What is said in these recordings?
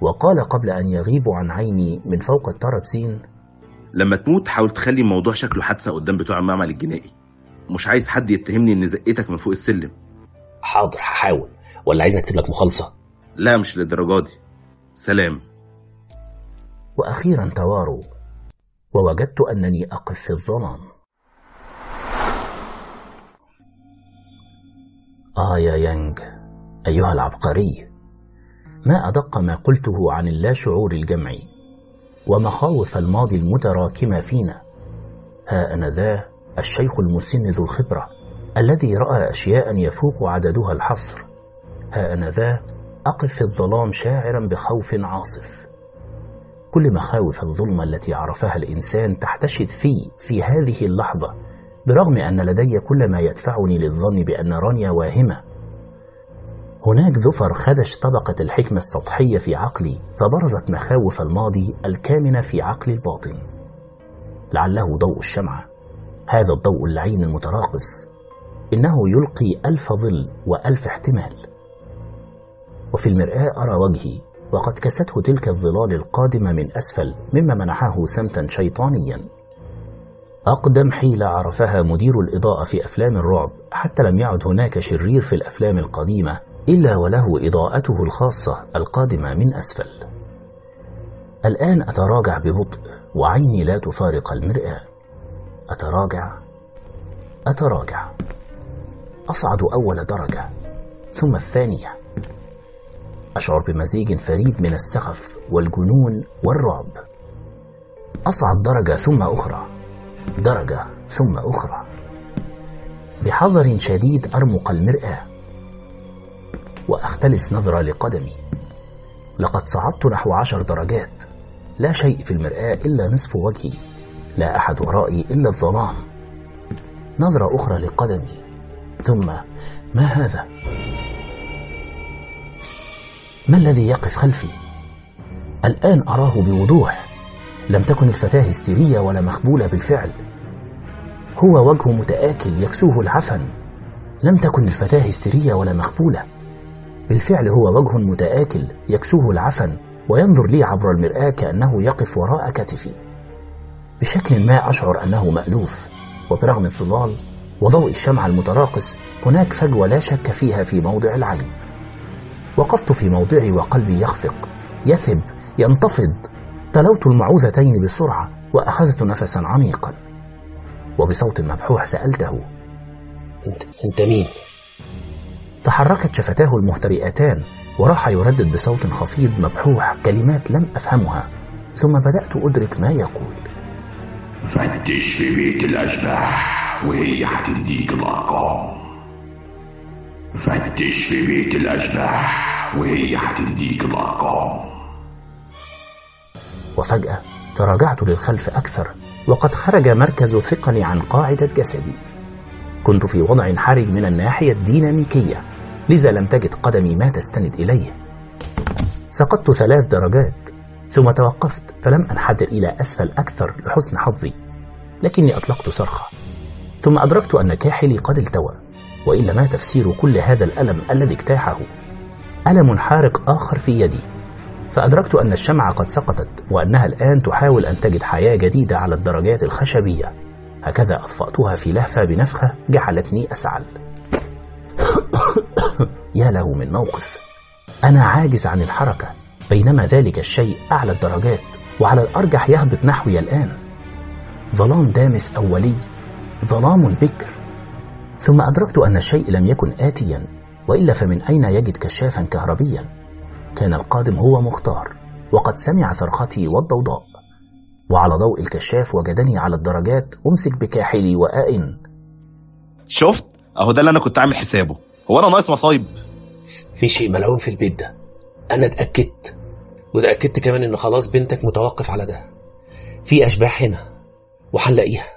وقال قبل أن يغيب عن عيني من فوق الترابسين لما تموت حاول تخلي الموضوع شكله حادثه قدام بتوع المعمل الجنائي مش عايز حد يتهمني اني زقتك من فوق السلم حاضر هحاول ولا عايز اكتب لك مخالصه لا مش للدرجه دي سلام وأخيرا تواروا ووجدت أنني أقف في الظلام آه يا يانج أيها العبقري ما أدق ما قلته عن اللاشعور الجمعي ومخاوف الماضي المتراكمة فينا ها أنا ذا الشيخ المسن ذو الخبرة الذي رأى أشياء يفوق عددها الحصر ها أنا ذا أقف في الظلام شاعرا بخوف عاصف كل مخاوف الظلمة التي عرفها الإنسان تحتشد في في هذه اللحظة برغم أن لدي كل ما يدفعني للظن بأن رانيا واهمة هناك ظفر خدش طبقة الحكمة السطحية في عقلي فبرزت مخاوف الماضي الكامنة في عقلي الباطن لعله ضوء الشمعة هذا الضوء اللعين المتراقص إنه يلقي ألف ظل وألف احتمال وفي المرآة أرى وجهي وقد كسته تلك الظلال القادمة من أسفل مما منحه سمتا شيطانيا أقدم حيلة عرفها مدير الإضاءة في أفلام الرعب حتى لم يعد هناك شرير في الأفلام القديمة إلا وله إضاءته الخاصة القادمة من أسفل الآن أتراجع ببطء وعيني لا تفارق المرآة أتراجع أتراجع أصعد أول درجة ثم الثانية أشعر بمزيج فريد من السخف والجنون والرعب أصعد درجة ثم أخرى درجة ثم أخرى بحذر شديد أرمق المرآة وأختلس نظرة لقدمي لقد صعدت نحو عشر درجات لا شيء في المرآة إلا نصف وجهي لا أحد ورائي إلا الظلام نظرة أخرى لقدمي ثم ما هذا؟ ما الذي يقف خلفي؟ الآن أراه بوضوح لم تكن الفتاة هستيرية ولا مخبولة بالفعل هو وجه متآكل يكسوه العفن لم تكن الفتاة هستيرية ولا مخبولة بالفعل هو وجه متآكل يكسوه العفن وينظر لي عبر المرآة كأنه يقف وراء كتفي بشكل ما أشعر أنه مألوف وبرغم الظلال وضوء الشمع المتراقص هناك فجوة لا شك فيها في موضع العين وقفت في موضعي وقلبي يخفق يثب ينتفض تلوت المعوذتين بسرعة وأخذت نفسا عميقا وبصوت مبحوح سألته انت انت مين تحركت شفتاه المهترئتان وراح يردد بصوت خفيض مبحوح كلمات لم أفهمها ثم بدأت أدرك ما يقول فتش في بيت الأشباح وهي هتديك الأرقام فتش في بيت الأشباح وهي هتديك الأرقام وفجأة تراجعت للخلف أكثر وقد خرج مركز ثقلي عن قاعدة جسدي كنت في وضع حرج من الناحية الديناميكية لذا لم تجد قدمي ما تستند إليه سقطت ثلاث درجات ثم توقفت فلم أنحدر إلى أسفل أكثر لحسن حظي لكني أطلقت صرخة ثم أدركت أن كاحلي قد التوى وإلا ما تفسير كل هذا الألم الذي اجتاحه ألم حارق آخر في يدي فأدركت أن الشمعة قد سقطت وأنها الآن تحاول أن تجد حياة جديدة على الدرجات الخشبية هكذا أطفأتها في لهفة بنفخة جعلتني أسعل يا له من موقف أنا عاجز عن الحركة بينما ذلك الشيء أعلى الدرجات وعلى الأرجح يهبط نحوي الآن ظلام دامس أولي ظلام بكر ثم أدركت أن الشيء لم يكن آتيا وإلا فمن أين يجد كشافا كهربيا كان القادم هو مختار وقد سمع صرختي والضوضاء وعلى ضوء الكشاف وجدني على الدرجات أمسك بكاحلي وآئن شفت اهو ده اللي انا كنت عامل حسابه هو انا ناقص مصايب في شيء ملعون في البيت ده انا اتاكدت وتاكدت كمان ان خلاص بنتك متوقف على ده في اشباح هنا وهنلاقيها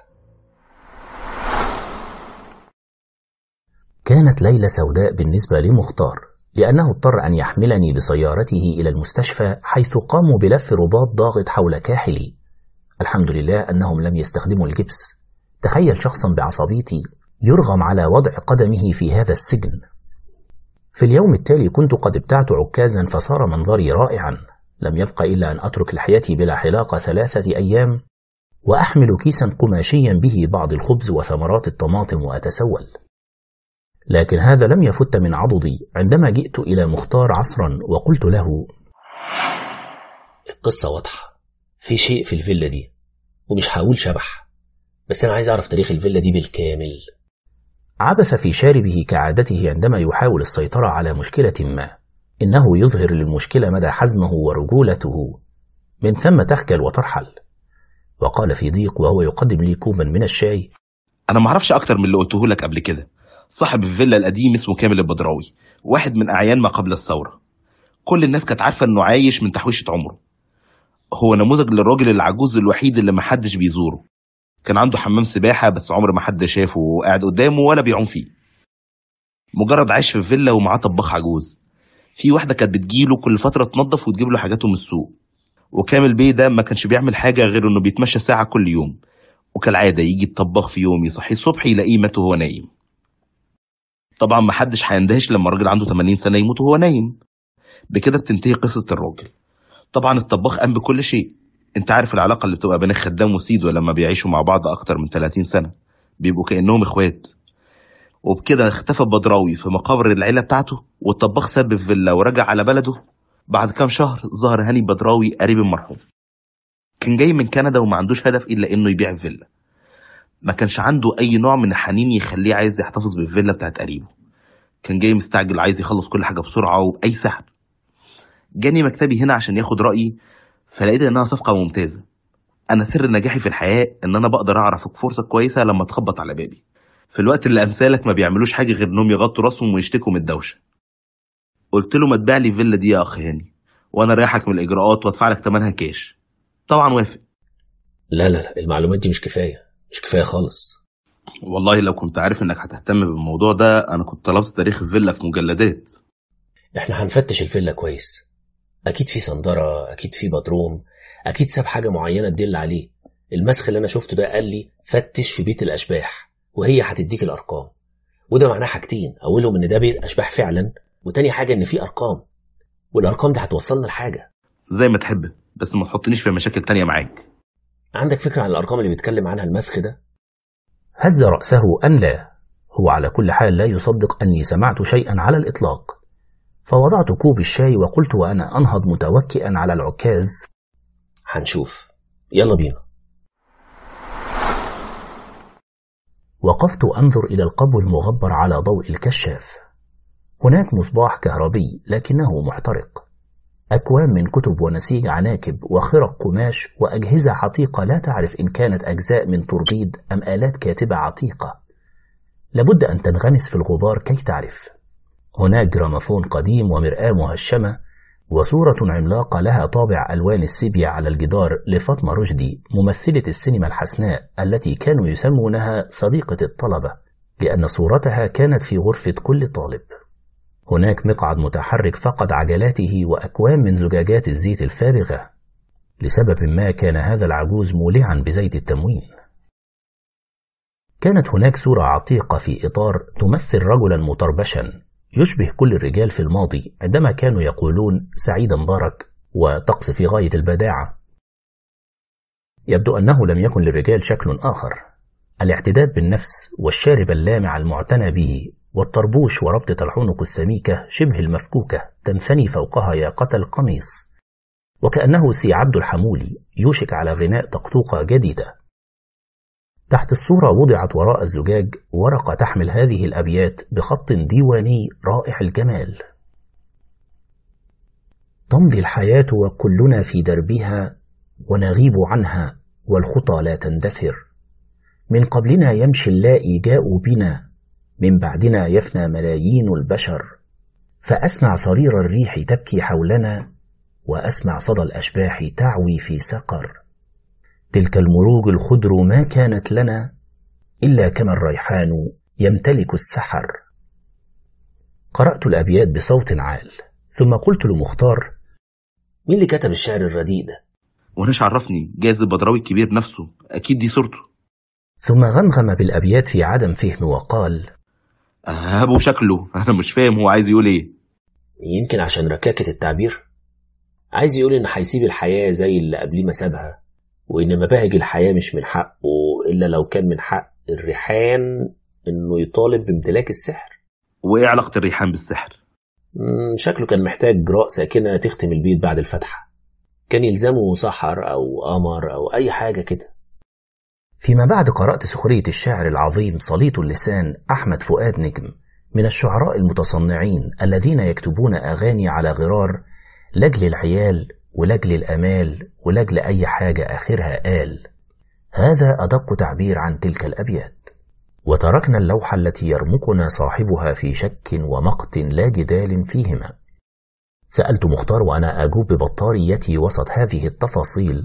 كانت ليلة سوداء بالنسبة لمختار لأنه اضطر أن يحملني بسيارته إلى المستشفى حيث قاموا بلف رباط ضاغط حول كاحلي الحمد لله أنهم لم يستخدموا الجبس تخيل شخصا بعصبيتي يرغم على وضع قدمه في هذا السجن في اليوم التالي كنت قد ابتعت عكازا فصار منظري رائعا لم يبق إلا أن أترك لحيتي بلا حلاقة ثلاثة أيام وأحمل كيسا قماشيا به بعض الخبز وثمرات الطماطم وأتسول لكن هذا لم يفت من عضدي عندما جئت إلى مختار عصرا وقلت له القصة واضحة في شيء في الفيلا دي ومش هقول شبح بس أنا عايز أعرف تاريخ الفيلا دي بالكامل عبث في شاربه كعادته عندما يحاول السيطرة على مشكلة ما إنه يظهر للمشكلة مدى حزمه ورجولته من ثم تخجل وترحل وقال في ضيق وهو يقدم لي كوبا من الشاي انا ما اعرفش اكتر من اللي قلته لك قبل كده صاحب الفيلا القديم اسمه كامل البدراوي واحد من اعيان ما قبل الثوره كل الناس كانت عارفه انه عايش من تحويشه عمره هو نموذج للراجل العجوز الوحيد اللي محدش بيزوره كان عنده حمام سباحه بس عمر ما حد شافه وقاعد قدامه ولا بيعوم فيه مجرد عايش في فيلا ومعاه طباخ عجوز في واحده كانت بتجيله كل فتره تنظف وتجيب له حاجاته من السوق وكامل بيه ده ما كانش بيعمل حاجه غير انه بيتمشى ساعه كل يوم وكالعاده يجي الطباخ في يوم يصحي الصبح يلاقيه مات وهو نايم طبعا ما حدش هيندهش لما الراجل عنده 80 سنه يموت وهو نايم بكده بتنتهي قصه الراجل طبعا الطباخ قام بكل شيء انت عارف العلاقه اللي بتبقى بين الخدام وسيده لما بيعيشوا مع بعض اكتر من 30 سنه بيبقوا كانهم اخوات وبكده اختفى بدراوي في مقابر العيله بتاعته والطباخ ساب الفيلا ورجع على بلده بعد كام شهر ظهر هاني بدراوي قريب المرحوم كان جاي من كندا وما عندوش هدف الا انه يبيع الفيلا ما كانش عنده اي نوع من الحنين يخليه عايز يحتفظ بالفيلا بتاعت قريبه كان جاي مستعجل عايز يخلص كل حاجه بسرعه وباي سهل جاني مكتبي هنا عشان ياخد رايي فلقيت انها صفقه ممتازه انا سر نجاحي في الحياه ان انا بقدر اعرف فرصه كويسه لما تخبط على بابي في الوقت اللي امثالك ما بيعملوش حاجه غير انهم يغطوا راسهم ويشتكوا من الدوشه قلت له ما تبيع لي الفيلا دي يا اخ هاني وانا رايحك من الاجراءات وادفع لك ثمنها كاش طبعا وافق لا لا لا المعلومات دي مش كفاية مش كفاية خالص والله لو كنت عارف انك هتهتم بالموضوع ده انا كنت طلبت تاريخ الفيلا في مجلدات احنا هنفتش الفيلا كويس اكيد في صندرة اكيد في بدروم اكيد ساب حاجة معينة تدل عليه المسخ اللي انا شفته ده قال لي فتش في بيت الاشباح وهي هتديك الارقام وده معناه حاجتين اولهم ان ده بيت اشباح فعلا وتاني حاجة ان في ارقام والارقام دي هتوصلنا لحاجة زي ما تحب بس ما تحطنيش في مشاكل تانية معاك عندك فكرة عن الارقام اللي بيتكلم عنها المسخ ده هز رأسه أن لا هو على كل حال لا يصدق أني سمعت شيئا على الإطلاق فوضعت كوب الشاي وقلت وأنا أنهض متوكئا على العكاز هنشوف يلا بينا وقفت أنظر إلى القبو المغبر على ضوء الكشاف هناك مصباح كهربي لكنه محترق أكوام من كتب ونسيج عناكب وخرق قماش وأجهزة عتيقة لا تعرف إن كانت أجزاء من توربيد أم آلات كاتبة عتيقة لابد أن تنغمس في الغبار كي تعرف هناك جراموفون قديم ومرآة مهشمة وصورة عملاقة لها طابع ألوان السيبيا على الجدار لفاطمة رشدي ممثلة السينما الحسناء التي كانوا يسمونها صديقة الطلبة لأن صورتها كانت في غرفة كل طالب هناك مقعد متحرك فقد عجلاته وأكوام من زجاجات الزيت الفارغة لسبب ما كان هذا العجوز مولعا بزيت التموين كانت هناك صورة عتيقة في إطار تمثل رجلا مطربشا يشبه كل الرجال في الماضي عندما كانوا يقولون سعيد مبارك وطقس في غاية البداعة يبدو أنه لم يكن للرجال شكل آخر الاعتداد بالنفس والشارب اللامع المعتنى به والطربوش وربطة العنق السميكة شبه المفكوكة تنثني فوقها ياقة القميص وكأنه سي عبد الحمولي يوشك على غناء طقطوقة جديدة تحت الصورة وضعت وراء الزجاج ورقة تحمل هذه الأبيات بخط ديواني رائع الجمال تمضي الحياة وكلنا في دربها ونغيب عنها والخطى لا تندثر من قبلنا يمشي اللائي جاءوا بنا من بعدنا يفنى ملايين البشر فأسمع صرير الريح تبكي حولنا وأسمع صدى الأشباح تعوي في سقر تلك المروج الخضر ما كانت لنا إلا كما الريحان يمتلك السحر قرأت الأبيات بصوت عال ثم قلت لمختار مين اللي كتب الشعر الرديء ده وناش عرفني جايز البدراوي الكبير نفسه اكيد دي صورته ثم غمغم بالأبيات في عدم فهم وقال ابو شكله انا مش فاهم هو عايز يقول ايه يمكن عشان ركاكة التعبير عايز يقول إن هيسيب الحياة زي اللي قبليه ما سابها وإن مباهج الحياة مش من حقه إلا لو كان من حق الريحان إنه يطالب بامتلاك السحر وايه علاقه الريحان بالسحر مم، شكله كان محتاج جراء ساكنة تختم البيت بعد الفتحة كان يلزمه سحر أو قمر أو أي حاجة كده فيما بعد قرأت سخرية الشاعر العظيم صليط اللسان أحمد فؤاد نجم من الشعراء المتصنعين الذين يكتبون أغاني على غرار لجل العيال ولجل الأمال ولجل أي حاجة آخرها آل هذا أدق تعبير عن تلك الأبيات وتركنا اللوحة التي يرمقنا صاحبها في شك ومقت لا جدال فيهما سألت مختار وأنا أجوب ببطاريتي وسط هذه التفاصيل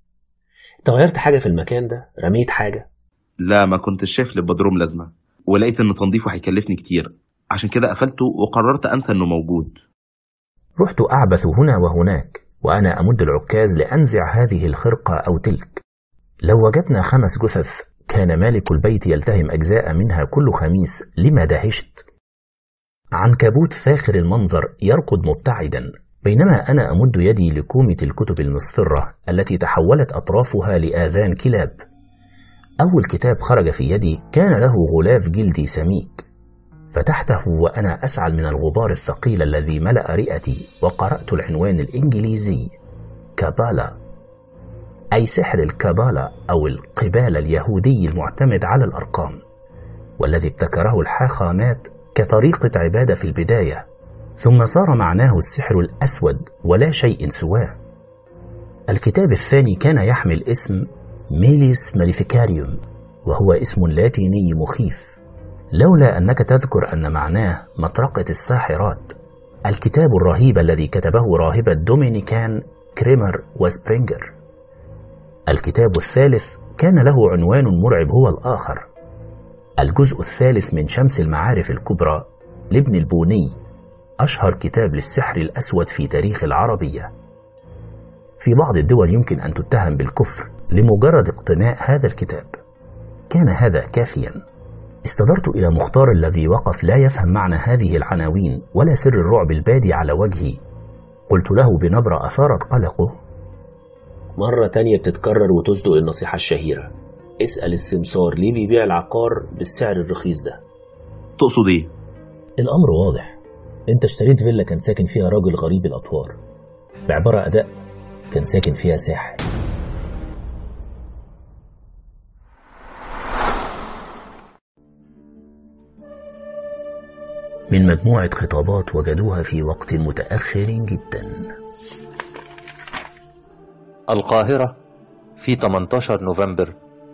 أنت غيرت حاجة في المكان ده رميت حاجة لا ما كنتش شايف للبدروم لازمه ولقيت ان تنظيفه هيكلفني كتير عشان كده قفلته وقررت انسى انه موجود رحت أعبث هنا وهناك وأنا أمد العكاز لأنزع هذه الخرقة أو تلك لو وجدنا خمس جثث كان مالك البيت يلتهم أجزاء منها كل خميس لما دهشت عنكبوت فاخر المنظر يرقد مبتعدا بينما أنا أمد يدي لكومة الكتب المصفرة التي تحولت أطرافها لآذان كلاب أول كتاب خرج في يدي كان له غلاف جلدي سميك فتحته وأنا أسعل من الغبار الثقيل الذي ملأ رئتي وقرأت العنوان الإنجليزي كابالا أي سحر الكابالا أو القبالة اليهودي المعتمد على الأرقام والذي ابتكره الحاخامات كطريقة عبادة في البداية ثم صار معناه السحر الأسود ولا شيء سواه الكتاب الثاني كان يحمل اسم ميليس ماليفيكاريوم وهو اسم لاتيني مخيف لولا أنك تذكر أن معناه مطرقة الساحرات الكتاب الرهيب الذي كتبه راهبة دومينيكان كريمر وسبرينجر الكتاب الثالث كان له عنوان مرعب هو الآخر الجزء الثالث من شمس المعارف الكبرى لابن البوني أشهر كتاب للسحر الأسود في تاريخ العربية في بعض الدول يمكن أن تتهم بالكفر لمجرد اقتناء هذا الكتاب كان هذا كافيا استدرت إلى مختار الذي وقف لا يفهم معنى هذه العناوين ولا سر الرعب البادي على وجهي قلت له بنبرة أثارت قلقه مرة تانية بتتكرر وتصدق النصيحة الشهيرة اسأل السمسار ليه بيبيع العقار بالسعر الرخيص ده تقصد ايه الأمر واضح أنت اشتريت فيلا كان ساكن فيها راجل غريب الأطوار بعبارة أداء كان ساكن فيها ساحر من مجموعة خطابات وجدوها في وقت متأخر جدا القاهرة في 18 نوفمبر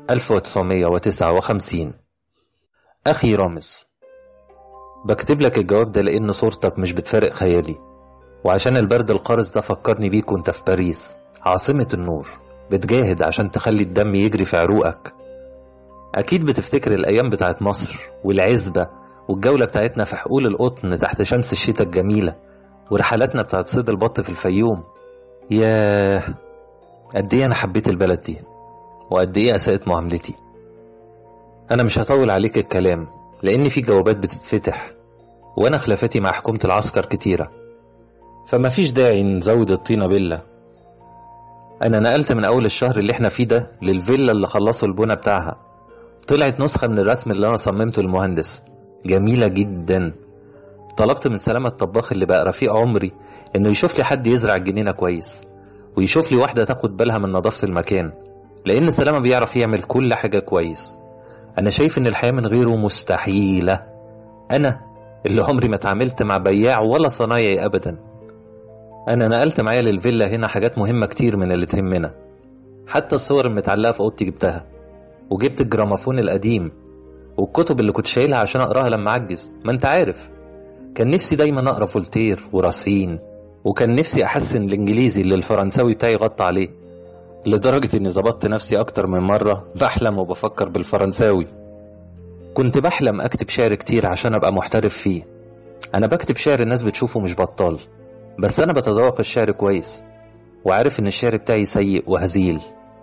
1959 أخي رامز بكتب لك الجواب ده لأن صورتك مش بتفارق خيالي وعشان البرد القارس ده فكرني بيك وانت في باريس عاصمة النور بتجاهد عشان تخلي الدم يجري في عروقك أكيد بتفتكر الأيام بتاعت مصر والعزبة والجولة بتاعتنا في حقول القطن تحت شمس الشتاء الجميلة ورحلاتنا بتاعت صيد البط في الفيوم ياه قد ايه انا حبيت البلد دي وقد ايه اساءت معاملتي انا مش هطول عليك الكلام لان في جوابات بتتفتح وانا خلافاتي مع حكومة العسكر كتيرة فما فيش داعي نزود الطينة بلة انا نقلت من اول الشهر اللي احنا فيه ده للفيلا اللي خلصوا البنى بتاعها طلعت نسخة من الرسم اللي انا صممته للمهندس جميلة جدا طلبت من سلامة الطباخ اللي بقى رفيق عمري انه يشوف لي حد يزرع الجنينة كويس ويشوف لي واحدة تاخد بالها من نظافة المكان لأن سلامة بيعرف يعمل كل حاجة كويس أنا شايف إن الحياة من غيره مستحيلة أنا اللي عمري ما اتعاملت مع بياع ولا صنايعي أبدا أنا نقلت معايا للفيلا هنا حاجات مهمة كتير من اللي تهمنا حتى الصور المتعلقة في أوضتي جبتها وجبت الجراموفون القديم والكتب اللي كنت شايلها عشان أقراها لما أعجز ما أنت عارف كان نفسي دايما أقرأ فولتير وراسين وكان نفسي أحسن الإنجليزي اللي الفرنساوي بتاعي غطى عليه لدرجة إني ظبطت نفسي أكتر من مرة بحلم وبفكر بالفرنساوي كنت بحلم أكتب شعر كتير عشان أبقى محترف فيه أنا بكتب شعر الناس بتشوفه مش بطال بس أنا بتذوق الشعر كويس وعارف إن الشعر بتاعي سيء وهزيل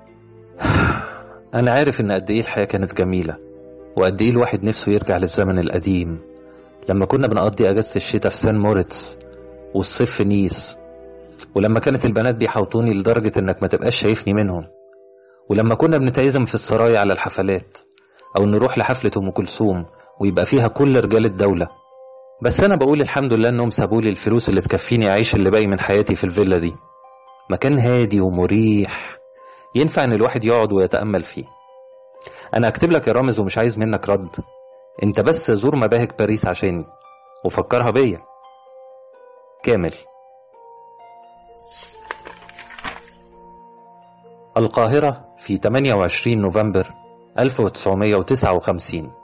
أنا عارف إن قد إيه الحياة كانت جميلة وقد إيه الواحد نفسه يرجع للزمن القديم لما كنا بنقضي أجازة الشتاء في سان موريتس والصيف في نيس ولما كانت البنات بيحوطوني لدرجة إنك ما تبقاش شايفني منهم ولما كنا بنتعزم في السرايا على الحفلات أو نروح لحفلة أم كلثوم ويبقى فيها كل رجال الدولة بس أنا بقول الحمد لله إنهم سابولي الفلوس اللي تكفيني أعيش اللي باقي من حياتي في الفيلا دي مكان هادي ومريح ينفع إن الواحد يقعد ويتأمل فيه أنا أكتب لك يا رامز ومش عايز منك رد أنت بس زور مباهج باريس عشاني وفكرها بيا كامل القاهرة في 28 نوفمبر 1959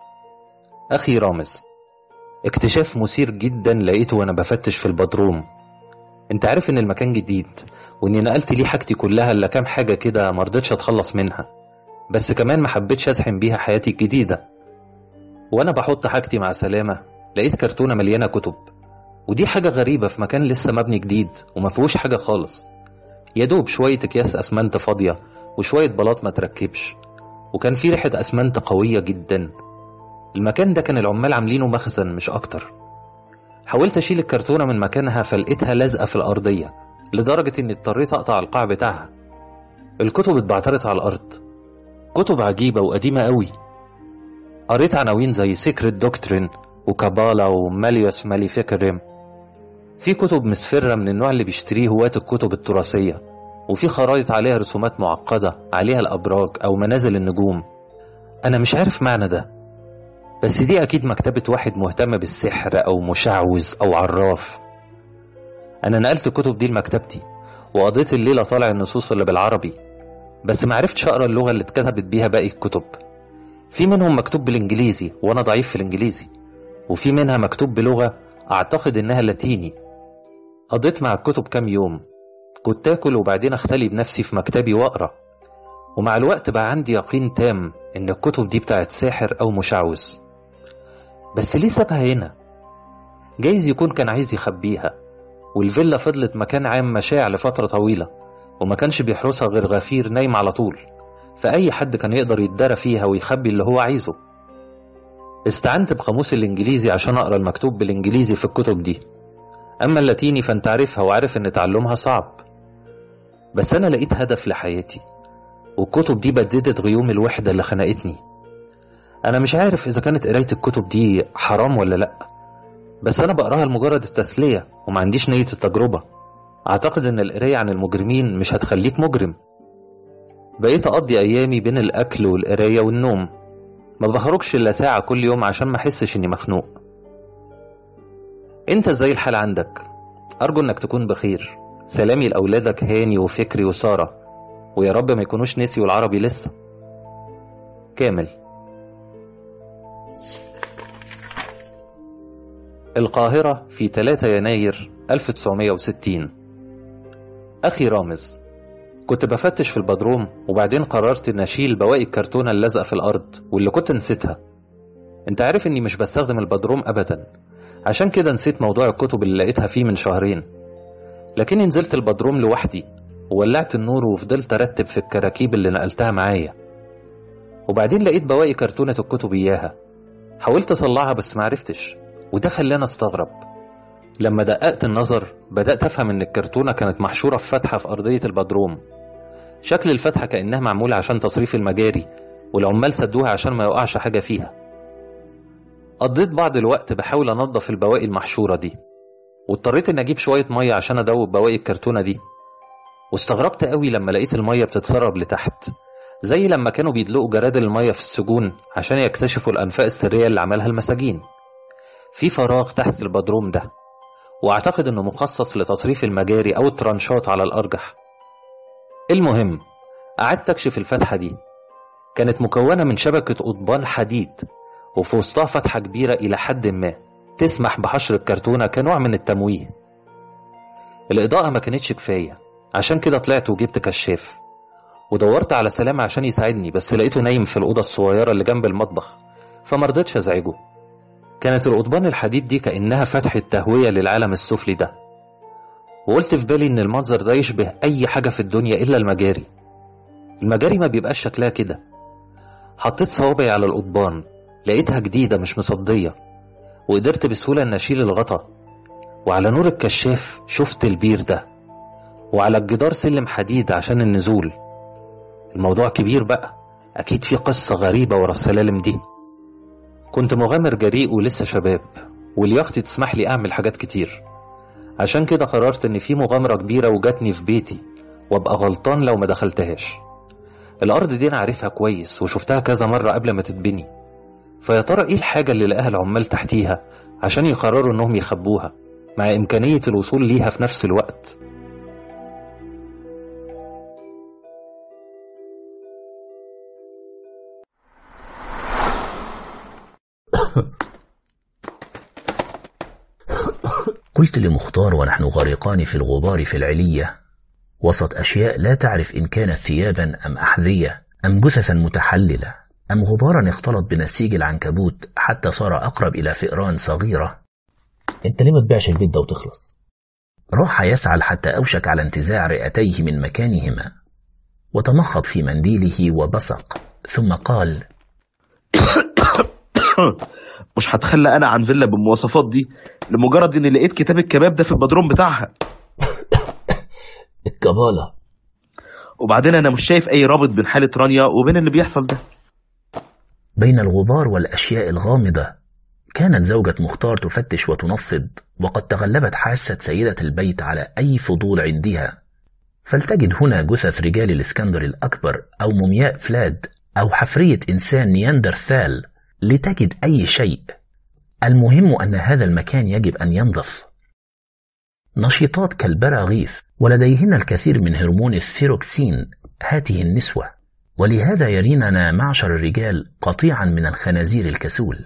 أخي رامز اكتشاف مثير جدا لقيته وأنا بفتش في البدروم انت عارف ان المكان جديد واني نقلت ليه حاجتي كلها الا كام حاجة كده مرضتش اتخلص منها بس كمان ما حبيتش ازحم بيها حياتي الجديدة وانا بحط حاجتي مع سلامة لقيت كرتونة مليانة كتب ودي حاجة غريبة في مكان لسه مبني جديد وما فيهوش حاجة خالص يا دوب شوية أكياس أسمنت فاضية وشوية بلاط ما تركبش وكان في ريحة أسمنت قوية جدا المكان ده كان العمال عاملينه مخزن مش أكتر حاولت أشيل الكرتونة من مكانها فلقيتها لازقة في الأرضية لدرجة إني اضطريت أقطع القاع بتاعها الكتب اتبعترت على الأرض كتب عجيبة وقديمة قوي قريت عناوين زي سيكريت دوكترين وكابالا وماليوس ماليفيكريم في كتب مسفرة من النوع اللي بيشتريه هواة الكتب التراثية وفي خرايط عليها رسومات معقدة عليها الأبراج أو منازل النجوم أنا مش عارف معنى ده بس دي أكيد مكتبة واحد مهتم بالسحر أو مشعوذ أو عراف أنا نقلت الكتب دي لمكتبتي وقضيت الليلة طالع النصوص اللي بالعربي بس معرفتش أقرأ اللغة اللي اتكتبت بيها باقي الكتب في منهم مكتوب بالإنجليزي وأنا ضعيف في الإنجليزي وفي منها مكتوب بلغة أعتقد إنها لاتيني قضيت مع الكتب كام يوم كنت آكل وبعدين أختلي بنفسي في مكتبي وأقرأ ومع الوقت بقى عندي يقين تام إن الكتب دي بتاعت ساحر أو مشعوذ بس ليه سابها هنا؟ جايز يكون كان عايز يخبيها والفيلا فضلت مكان عام مشاع لفترة طويلة وما كانش بيحرسها غير غفير نايم على طول فأي حد كان يقدر يتدرى فيها ويخبي اللي هو عايزه استعنت بقاموس الإنجليزي عشان أقرأ المكتوب بالإنجليزي في الكتب دي أما اللاتيني فأنت عارفها وعارف إن تعلمها صعب بس أنا لقيت هدف لحياتي والكتب دي بددت غيوم الوحدة اللي خنقتني أنا مش عارف إذا كانت قراية الكتب دي حرام ولا لأ بس أنا بقراها لمجرد التسلية وما عنديش نية التجربة أعتقد إن القراية عن المجرمين مش هتخليك مجرم بقيت أقضي أيامي بين الأكل والقراية والنوم ما بخرجش إلا ساعة كل يوم عشان ما أحسش إني مخنوق أنت زي الحال عندك أرجو إنك تكون بخير سلامي لأولادك هاني وفكري وسارة ويا رب ما يكونوش نسيوا العربي لسه كامل القاهرة في 3 يناير 1960 أخي رامز كنت بفتش في البدروم وبعدين قررت إن أشيل بواقي الكرتونة اللازقة في الأرض واللي كنت نسيتها أنت عارف إني مش بستخدم البدروم أبدا عشان كده نسيت موضوع الكتب اللي لقيتها فيه من شهرين لكني نزلت البدروم لوحدي وولعت النور وفضلت أرتب في الكراكيب اللي نقلتها معايا وبعدين لقيت بواقي كرتونة الكتب إياها حاولت أطلعها بس معرفتش وده خلاني استغرب لما دققت النظر بدأت أفهم إن الكرتونة كانت محشورة في فتحة في أرضية البدروم شكل الفتحة كأنها معمولة عشان تصريف المجاري والعمال سدوها عشان ما يوقعش حاجة فيها قضيت بعض الوقت بحاول أنظف البواقي المحشورة دي واضطريت إن أجيب شوية مية عشان أدوب بواقي الكرتونة دي واستغربت قوي لما لقيت المية بتتسرب لتحت زي لما كانوا بيدلقوا جرادل المية في السجون عشان يكتشفوا الأنفاق السرية اللي عملها المساجين في فراغ تحت البدروم ده واعتقد انه مخصص لتصريف المجاري او الترانشات على الارجح المهم قعدت اكشف الفتحة دي كانت مكونة من شبكة قضبان حديد وفي وسطها فتحة كبيرة إلى حد ما تسمح بحشر الكرتونة كنوع من التمويه الإضاءة ما كانتش كفاية عشان كده طلعت وجبت كشاف ودورت على سلام عشان يساعدني بس لقيته نايم في الأوضة الصغيرة اللي جنب المطبخ فمرضتش أزعجه كانت القضبان الحديد دي كأنها فتحة تهوية للعالم السفلي ده وقلت في بالي إن المنظر ده يشبه أي حاجة في الدنيا إلا المجاري المجاري ما بيبقاش شكلها كده حطيت صوابعي على القضبان لقيتها جديدة مش مصدية وقدرت بسهولة إن أشيل الغطا وعلى نور الكشاف شفت البير ده وعلى الجدار سلم حديد عشان النزول الموضوع كبير بقى أكيد في قصة غريبة ورا السلالم دي كنت مغامر جريء ولسه شباب ولياقتي تسمح لي أعمل حاجات كتير عشان كده قررت إن في مغامرة كبيرة وجاتني في بيتي وأبقى غلطان لو ما دخلتهاش الأرض دي أنا عارفها كويس وشفتها كذا مرة قبل ما تتبني فيا ترى إيه الحاجة اللي لقاها العمال تحتيها عشان يقرروا إنهم يخبوها مع إمكانية الوصول ليها في نفس الوقت قلت لمختار ونحن غارقان في الغبار في العلية وسط أشياء لا تعرف إن كانت ثيابا أم أحذية أم جثثا متحللة أم غبارا اختلط بنسيج العنكبوت حتى صار أقرب إلى فئران صغيرة انت ليه ما تبيعش البيت ده وتخلص راح يسعل حتى أوشك على انتزاع رئتيه من مكانهما وتمخض في منديله وبصق ثم قال مش هتخلى انا عن فيلا بالمواصفات دي لمجرد اني لقيت كتاب الكباب ده في البدروم بتاعها الكبالة وبعدين انا مش شايف اي رابط بين حالة رانيا وبين اللي بيحصل ده بين الغبار والأشياء الغامضة كانت زوجة مختار تفتش وتنفض وقد تغلبت حاسة سيدة البيت على أي فضول عندها فلتجد هنا جثث رجال الإسكندر الأكبر أو مومياء فلاد أو حفرية إنسان نياندرثال لتجد أي شيء المهم أن هذا المكان يجب أن ينظف نشيطات كالبراغيث ولديهن الكثير من هرمون الثيروكسين هاته النسوة ولهذا يريننا معشر الرجال قطيعا من الخنازير الكسول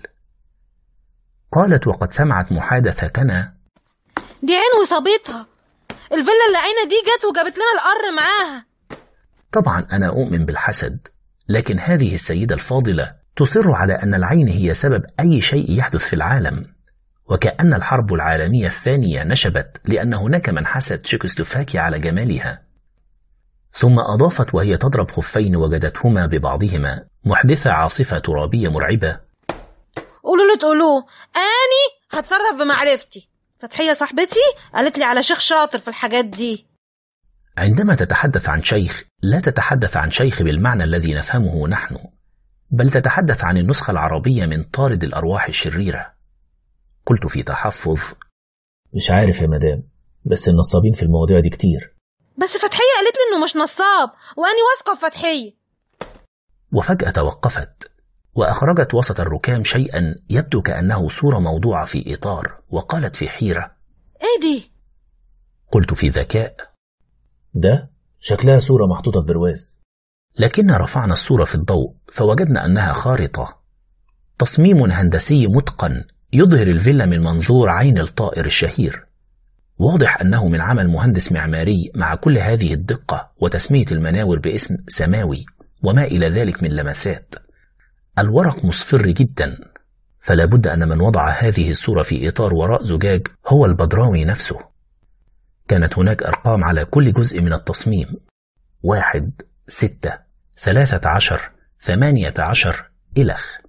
قالت وقد سمعت محادثتنا دي عين وصابتها الفيلا اللي عينة دي جت وجابت لنا القر معاها طبعا أنا أؤمن بالحسد لكن هذه السيدة الفاضلة تصر على أن العين هي سبب أي شيء يحدث في العالم وكأن الحرب العالمية الثانية نشبت لأن هناك من حسد تشيكوسلوفاكيا على جمالها ثم أضافت وهي تضرب خفين وجدتهما ببعضهما محدثة عاصفة ترابية مرعبة قولوا له تقولوه اني هتصرف بمعرفتي فتحية صاحبتي قالت لي على شيخ شاطر في الحاجات دي عندما تتحدث عن شيخ لا تتحدث عن شيخ بالمعنى الذي نفهمه نحن بل تتحدث عن النسخة العربية من طارد الأرواح الشريرة قلت في تحفظ مش عارف يا مدام بس النصابين في المواضيع دي كتير بس فتحية قالت لي انه مش نصاب واني واثقة في فتحية وفجأة توقفت وأخرجت وسط الركام شيئا يبدو كأنه صورة موضوعة في إطار وقالت في حيرة ايه دي قلت في ذكاء ده شكلها صورة محطوطة في برواز لكن رفعنا الصورة في الضوء فوجدنا أنها خارطة تصميم هندسي متقن يظهر الفيلا من منظور عين الطائر الشهير واضح أنه من عمل مهندس معماري مع كل هذه الدقة وتسمية المناور باسم سماوي وما إلى ذلك من لمسات الورق مصفر جدا فلا بد أن من وضع هذه الصورة في إطار وراء زجاج هو البدراوي نفسه كانت هناك أرقام على كل جزء من التصميم واحد ستة ثلاثة عشر ثمانية عشر إلخ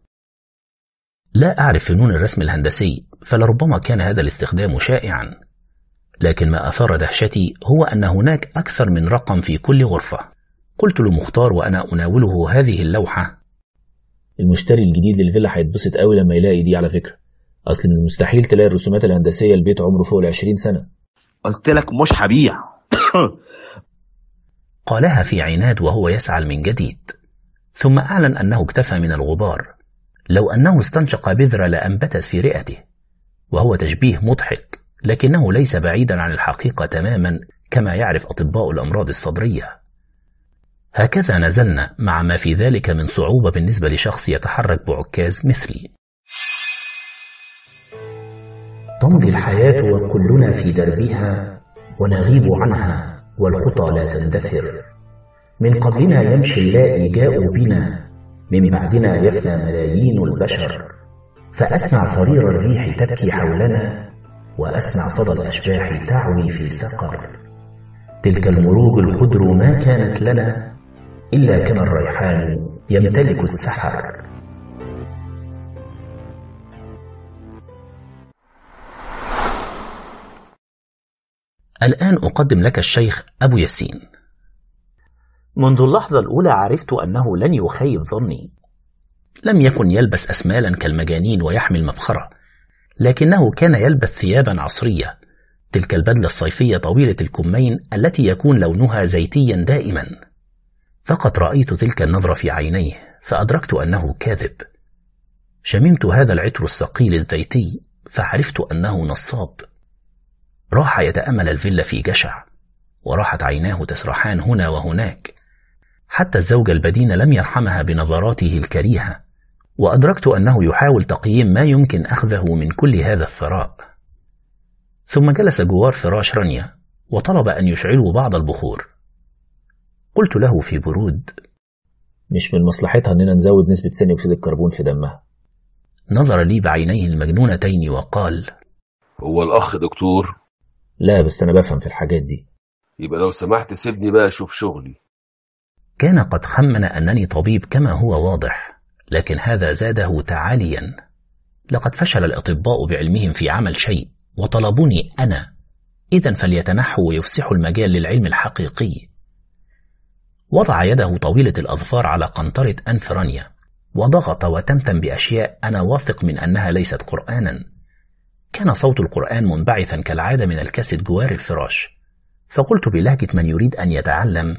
لا أعرف فنون الرسم الهندسي فلربما كان هذا الاستخدام شائعا لكن ما أثار دهشتي هو أن هناك أكثر من رقم في كل غرفة قلت لمختار وأنا أناوله هذه اللوحة المشتري الجديد للفيلا هيتبسط قوي لما يلاقي دي على فكرة أصل من المستحيل تلاقي الرسومات الهندسية البيت عمره فوق العشرين سنة قلت لك مش هبيع قالها في عناد وهو يسعل من جديد ثم أعلن أنه اكتفى من الغبار لو أنه استنشق بذرة لأنبتت في رئته وهو تشبيه مضحك لكنه ليس بعيدا عن الحقيقة تماما كما يعرف أطباء الأمراض الصدرية هكذا نزلنا مع ما في ذلك من صعوبة بالنسبة لشخص يتحرك بعكاز مثلي تمضي الحياة وكلنا في دربها ونغيب عنها والخطى لا تندثر من قبلنا يمشي اللائي جاءوا بنا من بعدنا يفنى ملايين البشر فأسمع صرير الريح تبكي حولنا وأسمع صدى الأشباح تعوي في سقر تلك المروج الخضر ما كانت لنا إلا كما الريحان يمتلك السحر الآن أقدم لك الشيخ أبو ياسين منذ اللحظة الأولى عرفت أنه لن يخيب ظني لم يكن يلبس أسمالا كالمجانين ويحمل مبخرة لكنه كان يلبس ثيابا عصرية تلك البدلة الصيفية طويلة الكمين التي يكون لونها زيتيا دائما فقط رأيت تلك النظرة في عينيه فأدركت أنه كاذب شممت هذا العطر الثقيل الزيتي فعرفت أنه نصاب راح يتأمل الفيلا في جشع وراحت عيناه تسرحان هنا وهناك حتى الزوجة البدينة لم يرحمها بنظراته الكريهة وأدركت أنه يحاول تقييم ما يمكن أخذه من كل هذا الثراء ثم جلس جوار فراش رانيا وطلب أن يشعلوا بعض البخور قلت له في برود مش من مصلحتها إننا نزود نسبة ثاني أكسيد الكربون في دمها نظر لي بعينيه المجنونتين وقال هو الأخ دكتور لا بس أنا بفهم في الحاجات دي يبقى لو سمحت سيبني بقى أشوف شغلي كان قد خمن أنني طبيب كما هو واضح لكن هذا زاده تعاليا لقد فشل الأطباء بعلمهم في عمل شيء وطلبوني أنا إذا فليتنحوا ويفسحوا المجال للعلم الحقيقي وضع يده طويلة الأظفار على قنطرة أنف رانيا وضغط وتمتم بأشياء أنا واثق من أنها ليست قرآنا كان صوت القرآن منبعثا كالعادة من الكاسيت جوار الفراش فقلت بلهجة من يريد أن يتعلم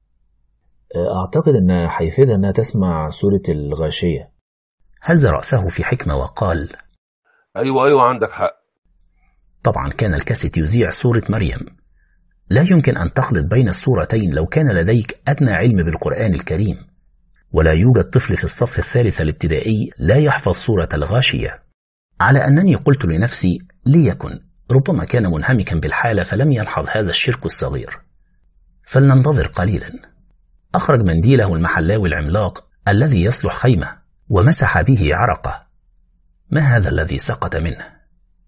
أعتقد إن هيفيدها إنها تسمع سورة الغاشية هز رأسه في حكمة وقال أيوة أيوة عندك حق طبعا كان الكاسيت يذيع سورة مريم لا يمكن أن تخلط بين الصورتين لو كان لديك أدنى علم بالقرآن الكريم ولا يوجد طفل في الصف الثالث الابتدائي لا يحفظ سورة الغاشية على أنني قلت لنفسي ليكن ربما كان منهمكا بالحالة فلم يلحظ هذا الشرك الصغير فلننتظر قليلا أخرج منديله المحلاوي العملاق الذي يصلح خيمة ومسح به عرقه ما هذا الذي سقط منه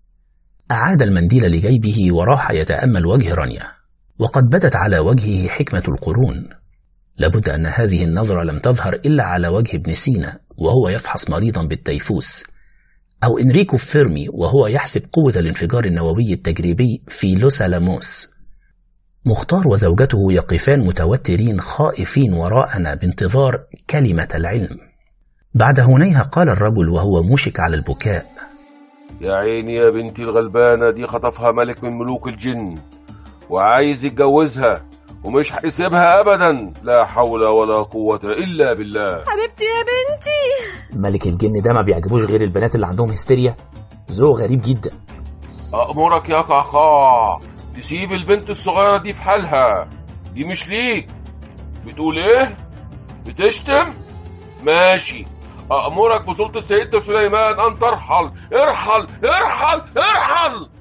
أعاد المنديل لجيبه وراح يتأمل وجه رانيا وقد بدت على وجهه حكمة القرون لابد أن هذه النظرة لم تظهر إلا على وجه ابن سينا وهو يفحص مريضا بالتيفوس أو إنريكو فيرمي وهو يحسب قوة الانفجار النووي التجريبي في لوس ألاموس مختار وزوجته يقفان متوترين خائفين وراءنا بانتظار كلمة العلم بعد هنيها قال الرجل وهو موشك على البكاء يا عيني يا بنتي الغلبانة دي خطفها ملك من ملوك الجن وعايز يتجوزها ومش هيسيبها أبدا لا حول ولا قوة إلا بالله حبيبتي يا بنتي ملك الجن ده ما بيعجبوش غير البنات اللي عندهم هستيريا ذوق غريب جدا أأمرك يا قعقاع تسيب البنت الصغيرة دي في حالها دي مش ليك بتقول إيه؟ بتشتم؟ ماشي أأمرك بسلطة سيدنا سليمان أن ترحل ارحل ارحل ارحل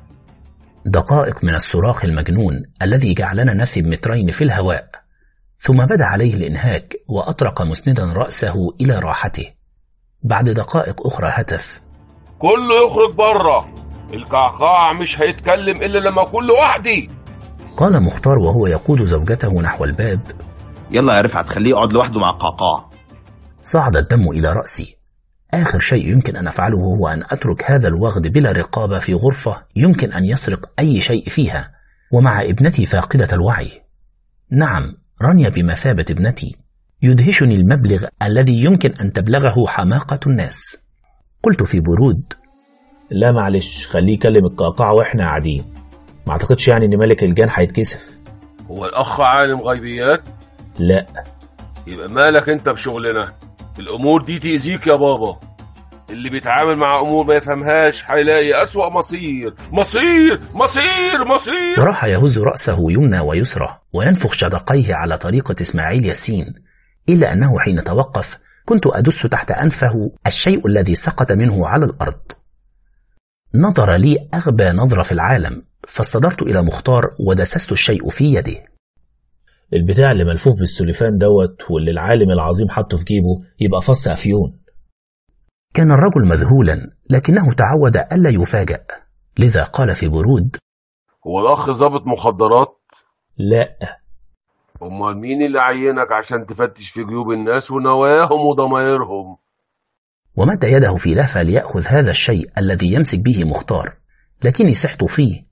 دقائق من الصراخ المجنون الذي جعلنا نثب مترين في الهواء ثم بدا عليه الانهاك واطرق مسندا راسه الى راحته بعد دقائق اخرى هتف كله يخرج بره القعقاع مش هيتكلم إلا لما أكون لوحدي قال مختار وهو يقود زوجته نحو الباب يلا يا رفعت خليه يقعد لوحده مع القعقاع صعد الدم الى راسي اخر شيء يمكن ان افعله هو ان اترك هذا الوغد بلا رقابه في غرفه يمكن ان يسرق اي شيء فيها ومع ابنتي فاقده الوعي نعم رانيا بمثابه ابنتي يدهشني المبلغ الذي يمكن ان تبلغه حماقه الناس قلت في برود لا معلش خليه يكلم القعقاع واحنا قاعدين ما اعتقدش يعني ان ملك الجان هيتكسف هو الأخ عالم غيبيات لا يبقى مالك أنت بشغلنا الأمور دي تأذيك يا بابا اللي بيتعامل مع أمور ما يفهمهاش هيلاقي أسوأ مصير مصير مصير مصير وراح يهز راسه يمنى ويسرى وينفخ شدقيه على طريقه اسماعيل ياسين الا انه حين توقف كنت ادس تحت انفه الشيء الذي سقط منه على الارض نظر لي اغبى نظره في العالم فاستدرت الى مختار ودسست الشيء في يده البتاع اللي ملفوف بالسليفان دوت واللي العالم العظيم حطه في جيبه يبقى فص افيون كان الرجل مذهولا لكنه تعود الا يفاجأ لذا قال في برود هو الأخ ظابط مخدرات لا أمال مين اللي عينك عشان تفتش في جيوب الناس ونواياهم وضمايرهم ومد يده في لهفة ليأخذ هذا الشيء الذي يمسك به مختار لكني سحت فيه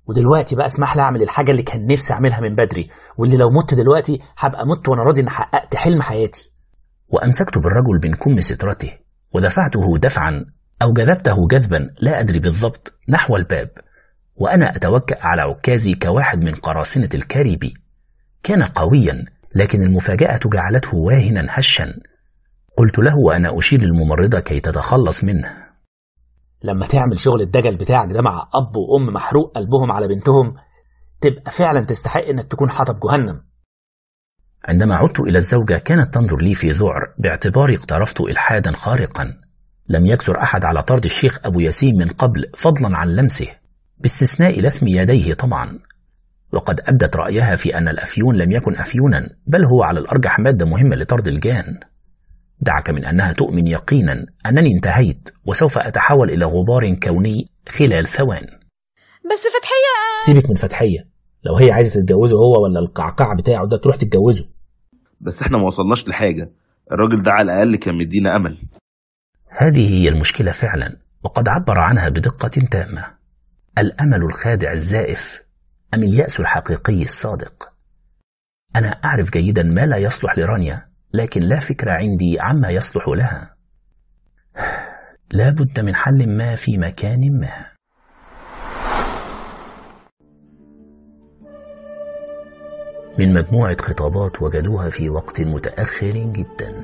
ودلوقتي بقى اسمح لي اعمل الحاجه اللي كان نفسي اعملها من بدري واللي لو مت دلوقتي هبقى مت وانا راضي اني حققت حلم حياتي وامسكت بالرجل من كم سترته ودفعته دفعا او جذبته جذبا لا ادري بالضبط نحو الباب وانا اتوكا على عكازي كواحد من قراصنه الكاريبي كان قويا لكن المفاجاه جعلته واهنا هشا قلت له وانا اشير الممرضه كي تتخلص منه لما تعمل شغل الدجل بتاعك ده مع اب وام محروق قلبهم على بنتهم تبقى فعلا تستحق انك تكون حطب جهنم عندما عدت الى الزوجه كانت تنظر لي في ذعر باعتباري اقترفت الحادا خارقا لم يكثر احد على طرد الشيخ ابو ياسين من قبل فضلا عن لمسه باستثناء لثم يديه طبعا وقد ابدت رايها في ان الافيون لم يكن افيونا بل هو على الارجح ماده مهمه لطرد الجان دعك من انها تؤمن يقينا انني انتهيت وسوف اتحول الى غبار كوني خلال ثوان بس فتحية سيبك من فتحيه لو هي عايزه تتجوزه هو ولا القعقاع بتاعه ده تروح تتجوزه بس احنا ما وصلناش لحاجه الراجل ده على الاقل كان مدينا امل هذه هي المشكله فعلا وقد عبر عنها بدقه تامه الامل الخادع الزائف ام الياس الحقيقي الصادق انا اعرف جيدا ما لا يصلح لرانيا لكن لا فكره عندي عما يصلح لها لا بد من حل ما في مكان ما من مجموعة خطابات وجدوها في وقت متأخر جدا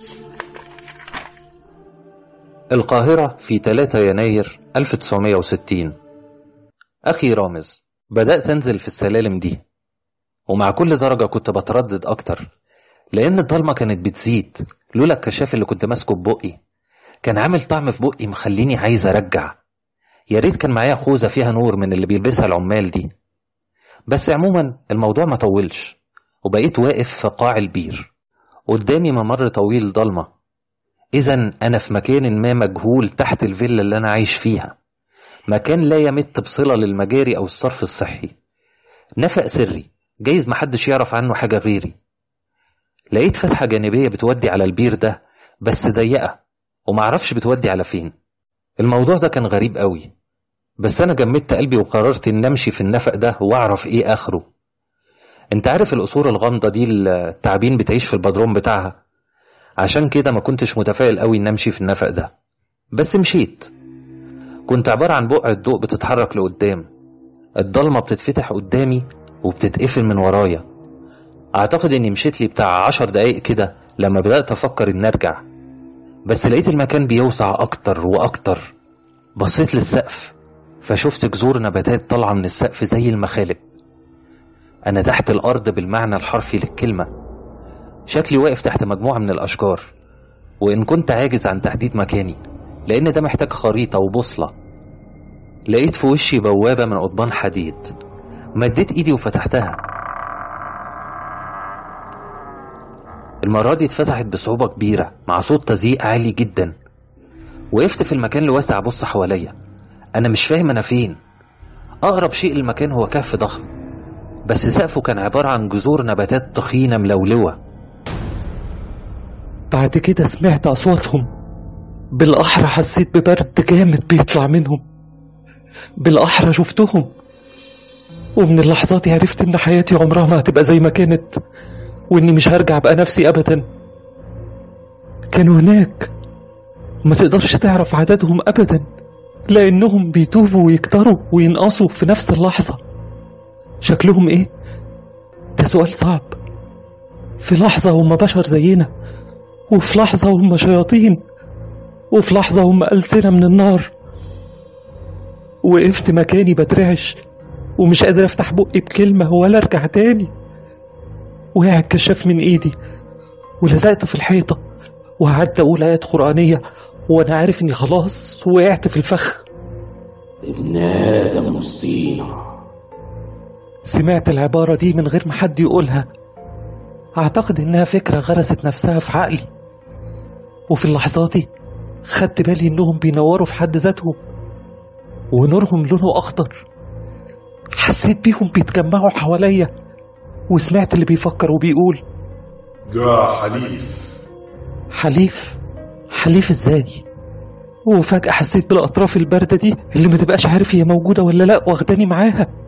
القاهرة في 3 يناير 1960 أخي رامز بدأت أنزل في السلالم دي ومع كل درجة كنت بتردد أكتر لأن الضلمة كانت بتزيد لولا الكشاف اللي كنت ماسكه ببقي كان عامل طعم في بقي مخليني عايز أرجع يا ريت كان معايا خوذة فيها نور من اللي بيلبسها العمال دي بس عموما الموضوع ما طولش وبقيت واقف في قاع البير قدامي ممر طويل ضلمة إذا أنا في مكان ما مجهول تحت الفيلا اللي أنا عايش فيها مكان لا يمت بصلة للمجاري أو الصرف الصحي نفق سري جايز محدش يعرف عنه حاجة غيري لقيت فتحة جانبية بتودي على البير ده بس ضيقة ومعرفش بتودي على فين الموضوع ده كان غريب قوي بس أنا جمدت قلبي وقررت إن أمشي في النفق ده وأعرف إيه آخره أنت عارف القصور الغامضة دي التعابين بتعيش في البدروم بتاعها عشان كده ما كنتش متفائل قوي إن أمشي في النفق ده بس مشيت كنت عبارة عن بقعة ضوء بتتحرك لقدام الضلمة بتتفتح قدامي وبتتقفل من ورايا أعتقد إني مشيت لي بتاع عشر دقايق كده لما بدأت أفكر إن أرجع بس لقيت المكان بيوسع أكتر وأكتر بصيت للسقف فشفت جذور نباتات طالعة من السقف زي المخالب أنا تحت الأرض بالمعنى الحرفي للكلمة شكلي واقف تحت مجموعة من الأشجار وإن كنت عاجز عن تحديد مكاني لأن ده محتاج خريطة وبوصلة لقيت في وشي بوابة من قضبان حديد مديت إيدي وفتحتها المرة دي اتفتحت بصعوبة كبيرة مع صوت تزييق عالي جدا وقفت في المكان الواسع أبص حواليا أنا مش فاهم أنا فين أقرب شيء للمكان هو كهف ضخم بس سقفه كان عبارة عن جذور نباتات تخينة ملولوة بعد كده سمعت أصواتهم بالأحرى حسيت ببرد جامد بيطلع منهم بالأحرى شفتهم ومن اللحظات دي عرفت إن حياتي عمرها ما هتبقى زي ما كانت وإني مش هرجع بقى نفسي أبدا كانوا هناك ما تقدرش تعرف عددهم أبدا لأنهم بيتوبوا ويكتروا وينقصوا في نفس اللحظة شكلهم إيه؟ ده سؤال صعب في لحظة هم بشر زينا وفي لحظة هم شياطين وفي لحظة هم ألسنة من النار وقفت مكاني بترعش ومش قادر افتح بقي بكلمة ولا ارجع تاني وقع الكشاف من ايدي ولزقت في الحيطة وقعدت اقول ايات قرآنية وانا عارف اني خلاص وقعت في الفخ ابن آدم الصينة سمعت العبارة دي من غير ما حد يقولها أعتقد إنها فكرة غرست نفسها في عقلي وفي اللحظات دي خدت بالي إنهم بينوروا في حد ذاتهم ونورهم لونه أخضر حسيت بيهم بيتجمعوا حواليا وسمعت اللي بيفكر وبيقول ده حليف حليف حليف ازاي وفجأة حسيت بالأطراف الباردة دي اللي ما تبقاش عارف هي موجودة ولا لأ واخداني معاها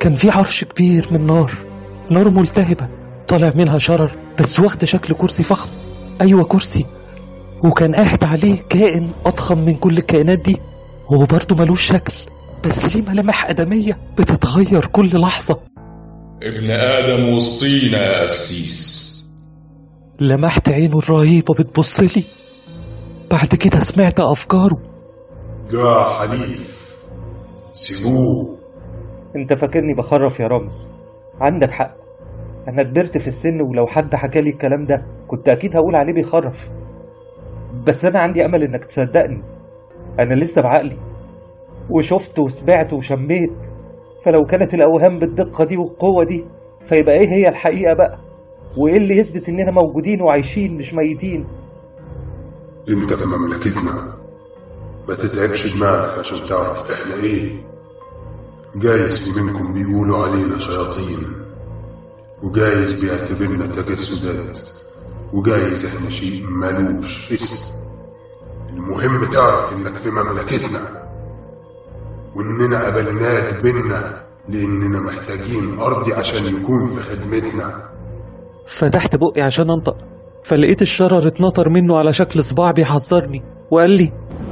كان في عرش كبير من نار نار ملتهبة طالع منها شرر بس واخدة شكل كرسي فخم أيوة كرسي وكان قاعد عليه كائن أضخم من كل الكائنات دي هو برضه ملوش شكل بس ليه ملامح آدمية بتتغير كل لحظة ابن آدم وسطينا يا أفسيس لمحت عينه الرهيبة بتبص لي بعد كده سمعت أفكاره ده حليف سيبوه انت فاكرني بخرف يا رامز عندك حق انا كبرت في السن ولو حد حكى لي الكلام ده كنت اكيد هقول عليه بيخرف بس انا عندي امل انك تصدقني انا لسه بعقلي وشفت وسمعت وشميت فلو كانت الاوهام بالدقه دي والقوه دي فيبقى ايه هي الحقيقه بقى وايه اللي يثبت اننا موجودين وعايشين مش ميتين انت في مملكتنا ما تتعبش دماغك عشان تعرف احنا ايه جايز في منكم بيقولوا علينا شياطين وجايز بيعتبرنا تجسدات وجايز احنا شيء ملوش اسم المهم تعرف انك في مملكتنا واننا قبلناك بينا لاننا محتاجين ارضي عشان يكون في خدمتنا فتحت بقي عشان انطق فلقيت الشرر اتنطر منه على شكل صباع بيحذرني وقال لي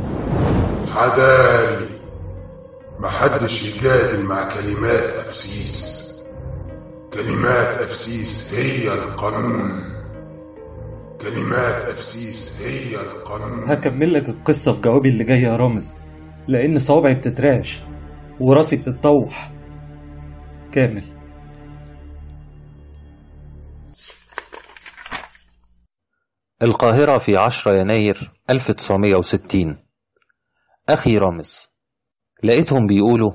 حذاري محدش يجادل مع كلمات أفسيس كلمات أفسيس هي القانون كلمات أفسيس هي القانون هكمل لك القصة في جوابي اللي جاي يا رامز لأن صوابعي بتترعش وراسي بتتطوح كامل القاهرة في 10 يناير 1960 أخي رامز لقيتهم بيقولوا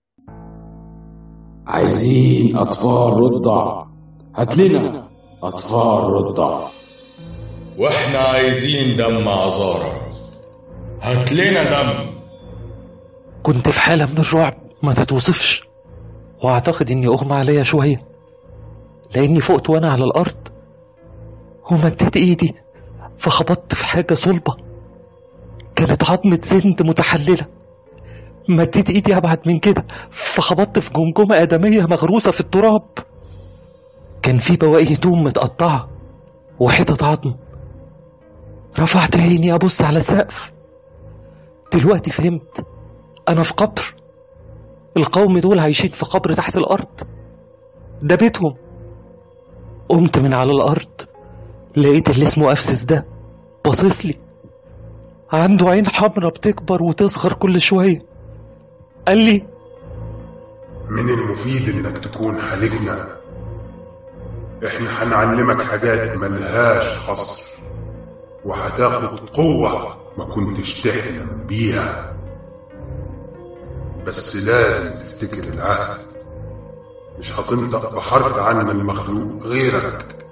عايزين أطفال رضع هات لنا أطفال رضع واحنا عايزين دم عذارى هات لنا دم كنت في حالة من الرعب ما تتوصفش وأعتقد إني أغمى عليا شوية لأني فقت وأنا على الأرض ومديت إيدي فخبطت في حاجة صلبة كانت عظمة زند متحللة مديت إيدي أبعد من كده فخبطت في جمجمة آدمية مغروسة في التراب كان في بواقي هدوم متقطعة وحتت عظم رفعت عيني أبص على السقف دلوقتي فهمت أنا في قبر القوم دول عايشين في قبر تحت الأرض ده بيتهم قمت من على الأرض لقيت اللي اسمه أفسس ده باصص لي عنده عين حمرا بتكبر وتصغر كل شوية قال لي من المفيد انك تكون حليفنا احنا هنعلمك حاجات ملهاش حصر وهتاخد قوة ما كنتش تحلم بيها بس لازم تفتكر العهد مش هتنطق بحرف عن من مخلوق غيرك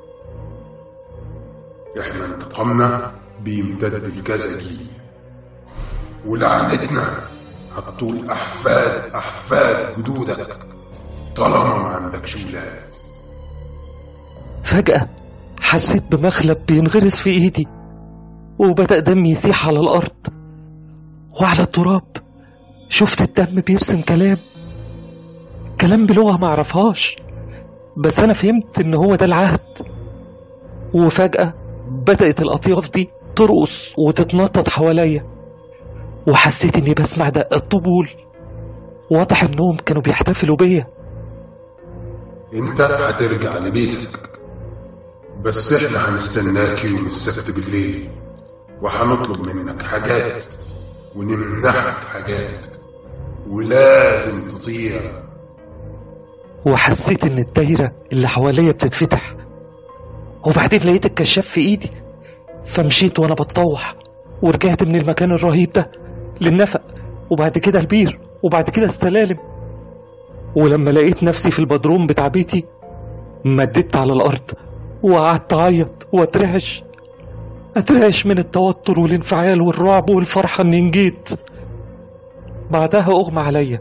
احنا انتقامنا بيمتد لكذا جيل ولعنتنا هتطول احفاد احفاد جدودك طالما ما عندكش ولاد فجأة حسيت بمخلب بينغرس في ايدي وبدأ دمي يسيح على الأرض وعلى التراب شفت الدم بيرسم كلام كلام بلغة ما اعرفهاش بس أنا فهمت إن هو ده العهد وفجأة بدأت الأطياف دي ترقص وتتنطط حواليا وحسيت إني بسمع دق الطبول واضح إنهم كانوا بيحتفلوا بيا انت هترجع لبيتك بس احنا هنستناك يوم السبت بالليل وهنطلب منك حاجات ونمنحك حاجات ولازم تطير وحسيت إن الدايرة اللي حواليا بتتفتح وبعدين لقيت الكشاف في إيدي فمشيت وأنا بتطوح ورجعت من المكان الرهيب ده للنفق وبعد كده البير وبعد كده السلالم ولما لقيت نفسي في البدروم بتاع بيتي مددت على الأرض وقعدت أعيط وأترعش أترعش من التوتر والانفعال والرعب والفرحة إني نجيت بعدها أغمى عليا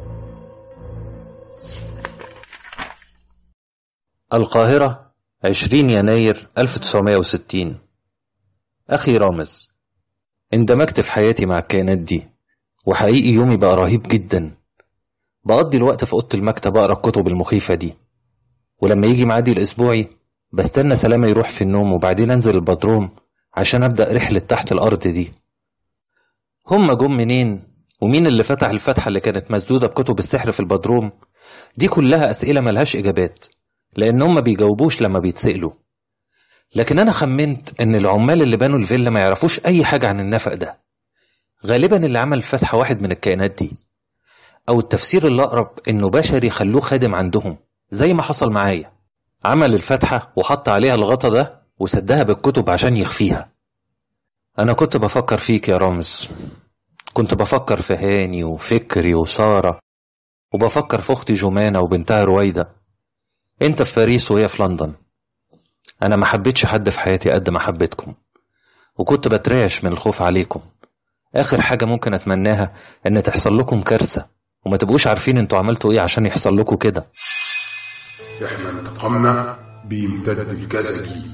القاهرة 20 يناير 1960 أخي رامز اندمجت في حياتي مع الكائنات دي وحقيقي يومي بقى رهيب جدا بقضي الوقت في أوضة المكتب أقرأ الكتب المخيفة دي ولما يجي معادي الأسبوعي بستنى سلامة يروح في النوم وبعدين أنزل البدروم عشان أبدأ رحلة تحت الأرض دي هما جم منين ومين اللي فتح الفتحة اللي كانت مسدودة بكتب السحر في البدروم دي كلها أسئلة ملهاش إجابات لأن هما بيجاوبوش لما بيتسألوا لكن أنا خمنت إن العمال اللي بنوا الفيلا ما يعرفوش أي حاجة عن النفق ده غالبا اللي عمل الفتحة واحد من الكائنات دي أو التفسير اللي أقرب إنه بشري خلوه خادم عندهم زي ما حصل معايا عمل الفتحة وحط عليها الغطا ده وسدها بالكتب عشان يخفيها أنا كنت بفكر فيك يا رامز كنت بفكر في هاني وفكري وسارة وبفكر في أختي جمانة وبنتها رويدة أنت في باريس وهي في لندن أنا ما حبيتش حد في حياتي قد ما حبيتكم وكنت بترعش من الخوف عليكم آخر حاجة ممكن أتمناها إن تحصل لكم كارثة وما تبقوش عارفين انتوا عملتوا ايه عشان يحصل لكم كده احنا انتقامنا بيمتد لكذا جيل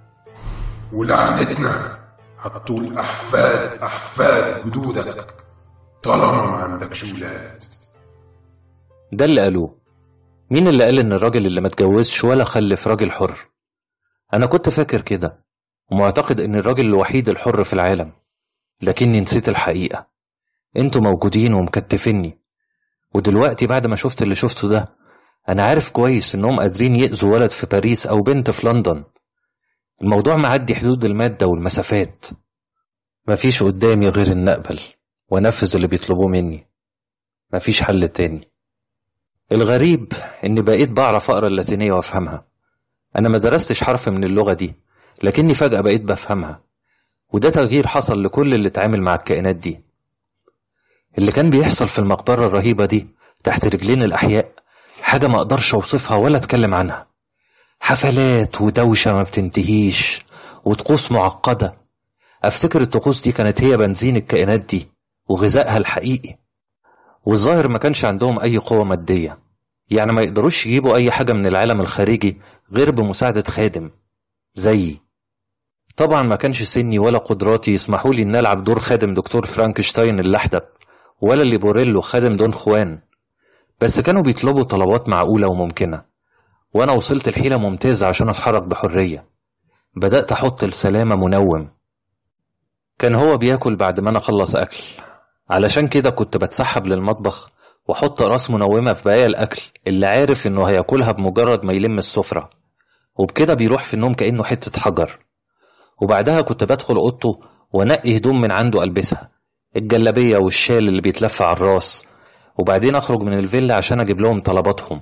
ولعنتنا هتطول احفاد احفاد جدودك طالما ما عندكش ولاد ده اللي قالوه مين اللي قال ان الراجل اللي ما اتجوزش ولا خلف راجل حر انا كنت فاكر كده ومعتقد ان الراجل الوحيد الحر في العالم لكني نسيت الحقيقة انتوا موجودين ومكتفيني ودلوقتي بعد ما شفت اللي شفته ده أنا عارف كويس إنهم قادرين يأذوا ولد في باريس أو بنت في لندن الموضوع معدي حدود المادة والمسافات مفيش قدامي غير إن أقبل وأنفذ اللي بيطلبوه مني مفيش حل تاني الغريب إني بقيت بعرف أقرأ اللاتينية وأفهمها أنا ما درستش حرف من اللغة دي لكني فجأة بقيت بفهمها وده تغيير حصل لكل اللي اتعامل مع الكائنات دي اللي كان بيحصل في المقبرة الرهيبة دي تحت رجلين الأحياء حاجة ما أقدرش أوصفها ولا أتكلم عنها حفلات ودوشة ما بتنتهيش وطقوس معقدة أفتكر الطقوس دي كانت هي بنزين الكائنات دي وغذائها الحقيقي والظاهر ما كانش عندهم أي قوة مادية يعني ما يقدروش يجيبوا أي حاجة من العالم الخارجي غير بمساعدة خادم زيي طبعا ما كانش سني ولا قدراتي يسمحوا لي ان العب دور خادم دكتور فرانكشتاين اللحدب ولا اللي بوريلو خادم دون خوان بس كانوا بيطلبوا طلبات معقولة وممكنة وأنا وصلت لحيلة ممتازة عشان أتحرك بحرية بدأت أحط السلامة منوم كان هو بياكل بعد ما أنا أخلص أكل علشان كده كنت بتسحب للمطبخ وأحط راس منومة في بقايا الأكل اللي عارف إنه هياكلها بمجرد ما يلم السفرة وبكده بيروح في النوم كأنه حتة حجر وبعدها كنت بدخل أوضته وأنقي هدوم من عنده ألبسها الجلابية والشال اللي بيتلف على الراس وبعدين أخرج من الفيلا عشان أجيب لهم طلباتهم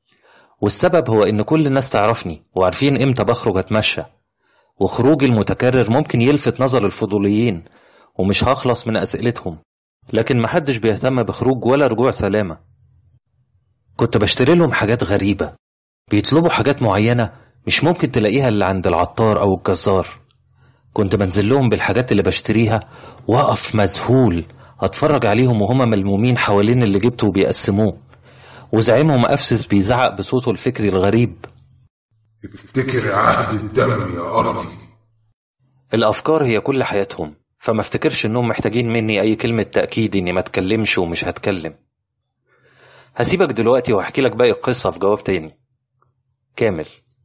والسبب هو إن كل الناس تعرفني وعارفين إمتى بخرج أتمشى وخروجي المتكرر ممكن يلفت نظر الفضوليين ومش هخلص من أسئلتهم لكن محدش بيهتم بخروج ولا رجوع سلامة كنت بشتري لهم حاجات غريبة بيطلبوا حاجات معينة مش ممكن تلاقيها اللي عند العطار أو الجزار كنت بنزل لهم بالحاجات اللي بشتريها وأقف مذهول أتفرج عليهم وهما ملمومين حوالين اللي جبته وبيقسموه وزعيمهم أفسس بيزعق بصوته الفكري الغريب افتكر عهد الدم يا أرضي الأفكار هي كل حياتهم فما افتكرش إنهم محتاجين مني أي كلمة تأكيد إني ما اتكلمش ومش هتكلم هسيبك دلوقتي وأحكي لك باقي القصة في جواب تاني كامل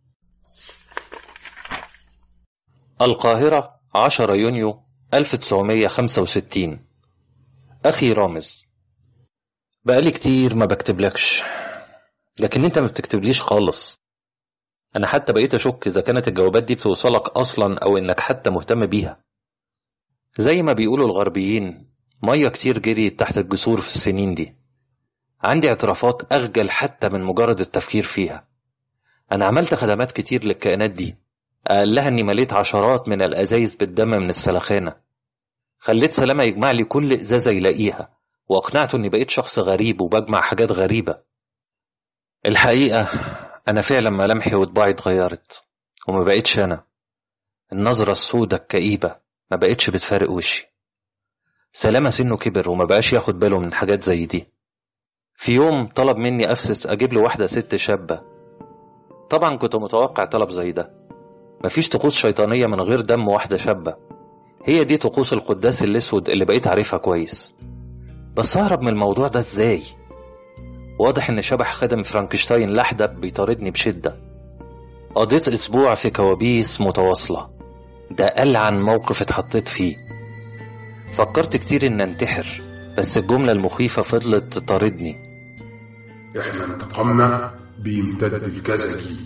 القاهرة 10 يونيو 1965 أخي رامز بقالي كتير ما بكتبلكش لكن انت ما بتكتبليش خالص انا حتى بقيت اشك اذا كانت الجوابات دي بتوصلك اصلا او انك حتى مهتم بيها زي ما بيقولوا الغربيين مية كتير جريت تحت الجسور في السنين دي عندي اعترافات اخجل حتى من مجرد التفكير فيها انا عملت خدمات كتير للكائنات دي اقلها اني مليت عشرات من الازايز بالدم من السلخانه خليت سلامه يجمع لي كل ازازه يلاقيها واقنعته اني بقيت شخص غريب وبجمع حاجات غريبه الحقيقه انا فعلا ملامحي وطباعي اتغيرت وما بقيتش انا النظره السودة الكئيبه ما بقتش بتفارق وشي سلامه سنه كبر وما بقاش ياخد باله من حاجات زي دي في يوم طلب مني افسس اجيب له واحده ست شابه طبعا كنت متوقع طلب زي ده مفيش طقوس شيطانيه من غير دم واحده شابه هي دي طقوس القداس الاسود اللي بقيت عارفها كويس بس اهرب من الموضوع ده ازاي واضح إن شبح خادم فرانكشتاين لحدب بيطاردني بشدة قضيت أسبوع في كوابيس متواصلة ده ألعن موقف اتحطيت فيه فكرت كتير إن انتحر بس الجملة المخيفة فضلت تطاردني احنا انتقامنا بيمتد لكذا جيل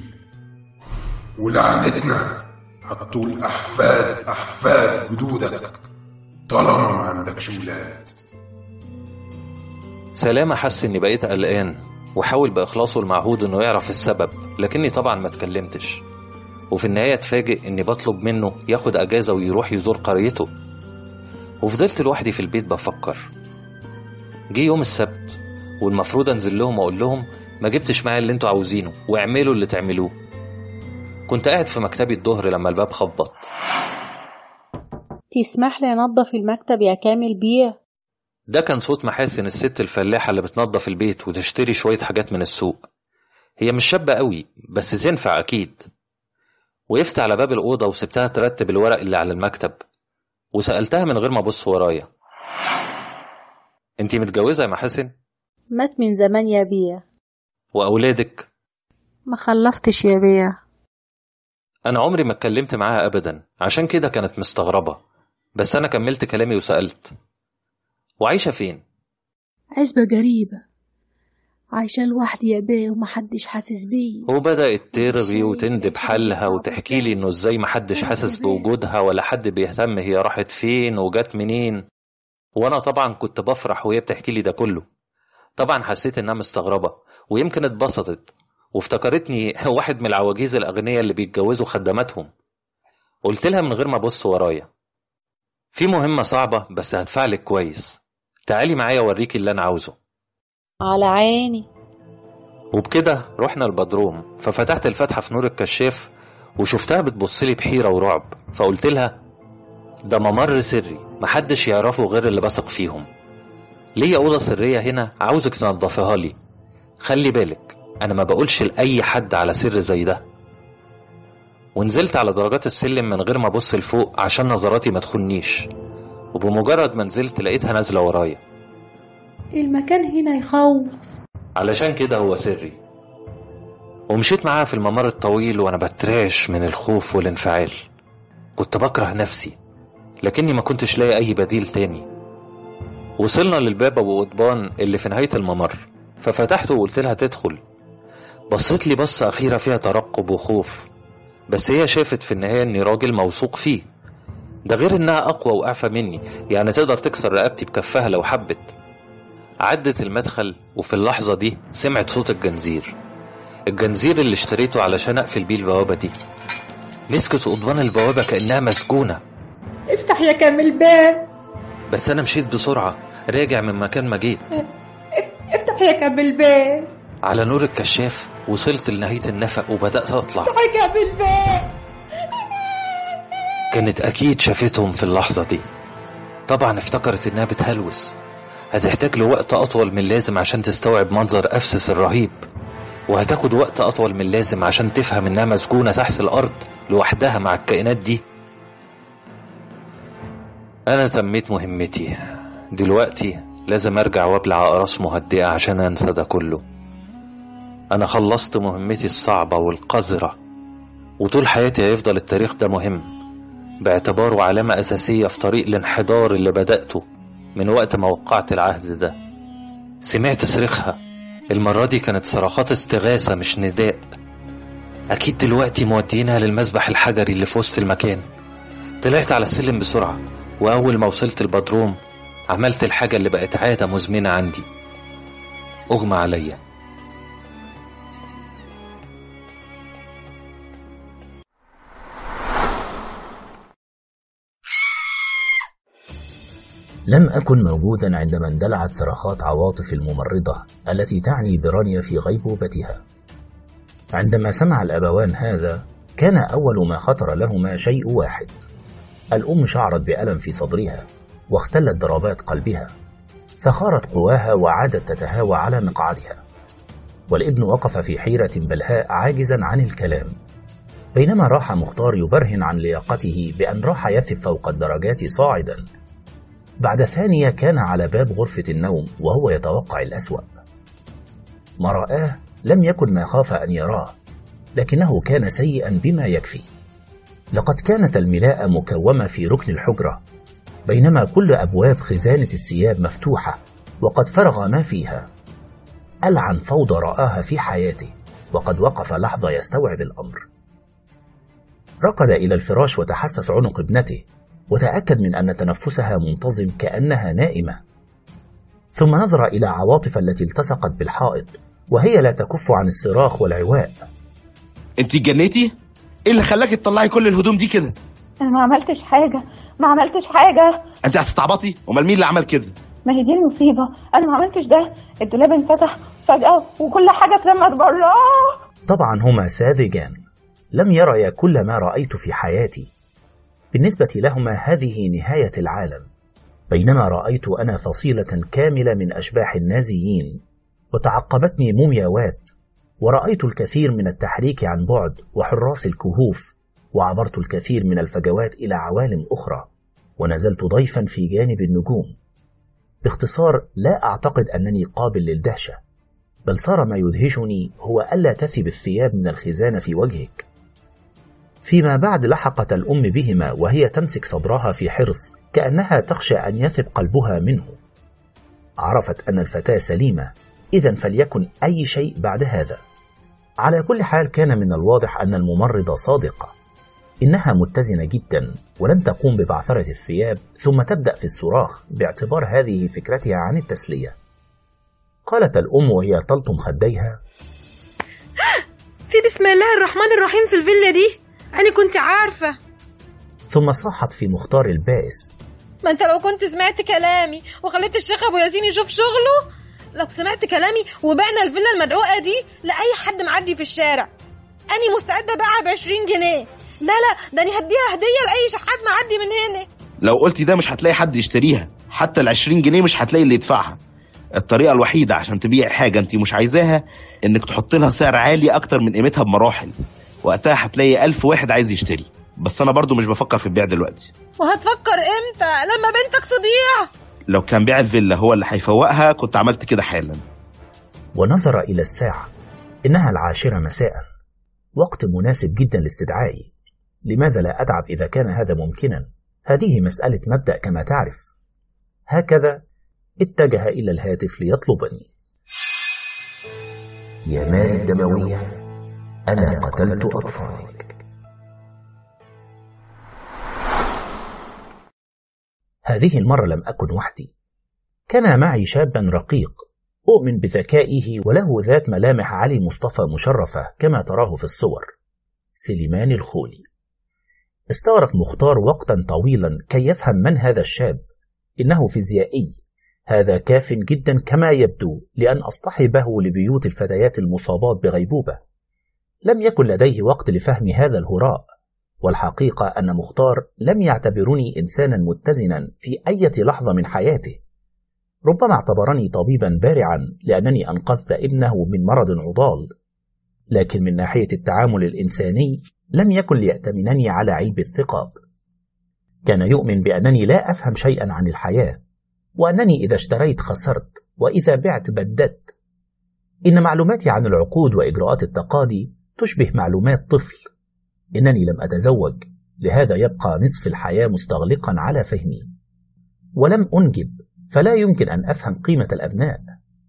ولعنتنا هتطول احفاد احفاد جدودك طالما ما عندكش ولاد سلامة حس إني بقيت قلقان وحاول بإخلاصه المعهود إنه يعرف السبب لكني طبعا ما اتكلمتش وفي النهاية اتفاجئ إني بطلب منه ياخد أجازة ويروح يزور قريته وفضلت لوحدي في البيت بفكر جه يوم السبت والمفروض انزل لهم واقول لهم ما جبتش معايا اللي انتوا عاوزينه واعملوا اللي تعملوه كنت قاعد في مكتبي الظهر لما الباب خبط تسمح لي انضف المكتب يا كامل بيه ده كان صوت محاسن الست الفلاحة اللي بتنظف البيت وتشتري شوية حاجات من السوق هي مش شابة قوي بس تنفع أكيد وقفت على باب الأوضة وسبتها ترتب الورق اللي على المكتب وسألتها من غير ما أبص ورايا انتي متجوزة يا محاسن؟ مات من زمان يا بيه وأولادك؟ ما خلفتش يا بيه أنا عمري ما اتكلمت معاها أبدا عشان كده كانت مستغربة بس أنا كملت كلامي وسألت وعايشة فين؟ عزبة قريبة عايشة لوحدي يا بيه ومحدش حاسس بيا وبدأت ترغي وتندب حالها وتحكي لي إنه إزاي محدش حاسس بوجودها ولا حد بيهتم هي راحت فين وجت منين وأنا طبعا كنت بفرح وهي بتحكي لي ده كله طبعا حسيت إنها مستغربة ويمكن اتبسطت وافتكرتني واحد من العواجيز الأغنياء اللي بيتجوزوا خدماتهم قلت لها من غير ما أبص ورايا في مهمة صعبة بس هتفعلك كويس تعالي معايا أوريكي اللي أنا عاوزه على عيني وبكده رحنا البدروم ففتحت الفتحة في نور الكشاف وشفتها بتبصلي بحيرة ورعب فقلت لها ده ممر سري محدش يعرفه غير اللي بثق فيهم ليا أوضة سرية هنا عاوزك تنضفيها لي خلي بالك أنا ما بقولش لأي حد على سر زي ده ونزلت على درجات السلم من غير ما أبص لفوق عشان نظراتي ما تخنيش وبمجرد ما نزلت لقيتها نازلة ورايا المكان هنا يخوف علشان كده هو سري ومشيت معاها في الممر الطويل وانا بترعش من الخوف والانفعال كنت بكره نفسي لكني ما كنتش لاقي اي بديل تاني وصلنا للباب ابو قضبان اللي في نهايه الممر ففتحته وقلت لها تدخل بصيت لي بصه اخيره فيها ترقب وخوف بس هي شافت في النهايه اني راجل موثوق فيه ده غير انها اقوى واعفى مني يعني تقدر تكسر رقبتي بكفها لو حبت عدت المدخل وفي اللحظة دي سمعت صوت الجنزير الجنزير اللي اشتريته علشان اقفل بيه البوابة دي مسكت قضبان البوابة كأنها مسجونة افتح يا كامل باب بس أنا مشيت بسرعة راجع من مكان ما جيت افتح يا كامل باب على نور الكشاف وصلت لنهاية النفق وبدأت أطلع افتح يا كامل باب كانت أكيد شافتهم في اللحظة دي طبعا افتكرت إنها بتهلوس هتحتاج لوقت أطول من اللازم عشان تستوعب منظر أفسس الرهيب وهتاخد وقت أطول من اللازم عشان تفهم إنها مسجونة تحت الأرض لوحدها مع الكائنات دي أنا تميت مهمتي دلوقتي لازم أرجع وأبلع أقراص مهدئة عشان أنسى ده كله أنا خلصت مهمتي الصعبة والقذرة وطول حياتي هيفضل التاريخ ده مهم باعتباره علامة أساسية في طريق الانحدار اللي بدأته من وقت ما وقعت العهد ده سمعت صريخها المرة دي كانت صرخات استغاثة مش نداء أكيد دلوقتي مودينها للمسبح الحجري اللي في وسط المكان طلعت على السلم بسرعة وأول ما وصلت البدروم عملت الحاجة اللي بقت عادة مزمنة عندي أغمى عليا لم أكن موجودا عندما اندلعت صرخات عواطف الممرضة التي تعني برانيا في غيبوبتها. عندما سمع الأبوان هذا، كان أول ما خطر لهما شيء واحد. الأم شعرت بألم في صدرها، واختلت ضربات قلبها، فخارت قواها وعادت تتهاوى على مقعدها. والابن وقف في حيرة بلهاء عاجزا عن الكلام. بينما راح مختار يبرهن عن لياقته بأن راح يثب فوق الدرجات صاعدا بعد ثانية كان على باب غرفة النوم وهو يتوقع الأسوأ ما رآه لم يكن ما خاف أن يراه لكنه كان سيئا بما يكفي لقد كانت الملاءة مكومة في ركن الحجرة بينما كل أبواب خزانة الثياب مفتوحة وقد فرغ ما فيها ألعن فوضى رآها في حياته وقد وقف لحظة يستوعب الأمر ركض إلى الفراش وتحسس عنق ابنته وتأكد من أن تنفسها منتظم كأنها نائمة ثم نظر إلى عواطف التي التصقت بالحائط وهي لا تكف عن الصراخ والعواء انت اتجنيتي ايه اللي خلاكي تطلعي كل الهدوم دي كده انا ما عملتش حاجه ما عملتش حاجه انت هتستعبطي امال مين اللي عمل كده ما هي دي المصيبه انا ما عملتش ده الدولاب انفتح فجاه وكل حاجه اترمت براه طبعا هما ساذجان لم يريا كل ما رأيت في حياتي بالنسبة لهما هذه نهاية العالم بينما رأيت أنا فصيلة كاملة من أشباح النازيين وتعقبتني مومياوات ورأيت الكثير من التحريك عن بعد وحراس الكهوف وعبرت الكثير من الفجوات إلى عوالم أخرى ونزلت ضيفا في جانب النجوم باختصار لا أعتقد أنني قابل للدهشة بل صار ما يدهشني هو ألا تثب الثياب من الخزانة في وجهك فيما بعد لحقت الأم بهما وهي تمسك صدرها في حرص كأنها تخشى أن يثب قلبها منه عرفت أن الفتاة سليمة إذا فليكن أي شيء بعد هذا على كل حال كان من الواضح أن الممرضة صادقة إنها متزنة جدا ولن تقوم ببعثرة الثياب ثم تبدأ في الصراخ باعتبار هذه فكرتها عن التسلية قالت الأم وهي تلطم خديها في بسم الله الرحمن الرحيم في الفيلا دي أنا كنت عارفة ثم صاحت في مختار البائس ما أنت لو كنت سمعت كلامي وخليت الشيخ أبو ياسين يشوف شغله لو سمعت كلامي وبعنا الفيلا المدعوقة دي لأي حد معدي في الشارع أنا مستعدة أبيعها ب 20 جنيه لا لا ده أنا هديها هدية لأي شحات معدي من هنا لو قلتي ده مش هتلاقي حد يشتريها حتى ال 20 جنيه مش هتلاقي اللي يدفعها الطريقة الوحيدة عشان تبيع حاجة انت مش عايزاها انك تحط لها سعر عالي اكتر من قيمتها بمراحل وقتها هتلاقي ألف واحد عايز يشتري بس انا برضو مش بفكر في البيع دلوقتي وهتفكر امتى لما بنتك تضيع لو كان بيع الفيلا هو اللي هيفوقها كنت عملت كده حالا ونظر إلى الساعة إنها العاشرة مساء وقت مناسب جدا لاستدعائي لماذا لا أتعب إذا كان هذا ممكنا هذه مسألة مبدأ كما تعرف هكذا اتجه إلى الهاتف ليطلبني يا مال الدموية أنا قتلت أطفالك هذه المرة لم أكن وحدي كان معي شابا رقيق أؤمن بذكائه وله ذات ملامح علي مصطفى مشرفة كما تراه في الصور سليمان الخولي استغرق مختار وقتا طويلا كي يفهم من هذا الشاب إنه فيزيائي هذا كاف جدا كما يبدو لأن أصطحبه لبيوت الفتيات المصابات بغيبوبة لم يكن لديه وقت لفهم هذا الهراء والحقيقة أن مختار لم يعتبرني إنسانا متزنا في أي لحظة من حياته ربما اعتبرني طبيبا بارعا لأنني أنقذت ابنه من مرض عضال لكن من ناحية التعامل الإنساني لم يكن ليأتمنني على علب الثقاب كان يؤمن بأنني لا أفهم شيئا عن الحياة وأنني إذا اشتريت خسرت وإذا بعت بددت إن معلوماتي عن العقود وإجراءات التقاضي تشبه معلومات طفل إنني لم أتزوج لهذا يبقى نصف الحياة مستغلقا على فهمي ولم أنجب فلا يمكن أن أفهم قيمة الأبناء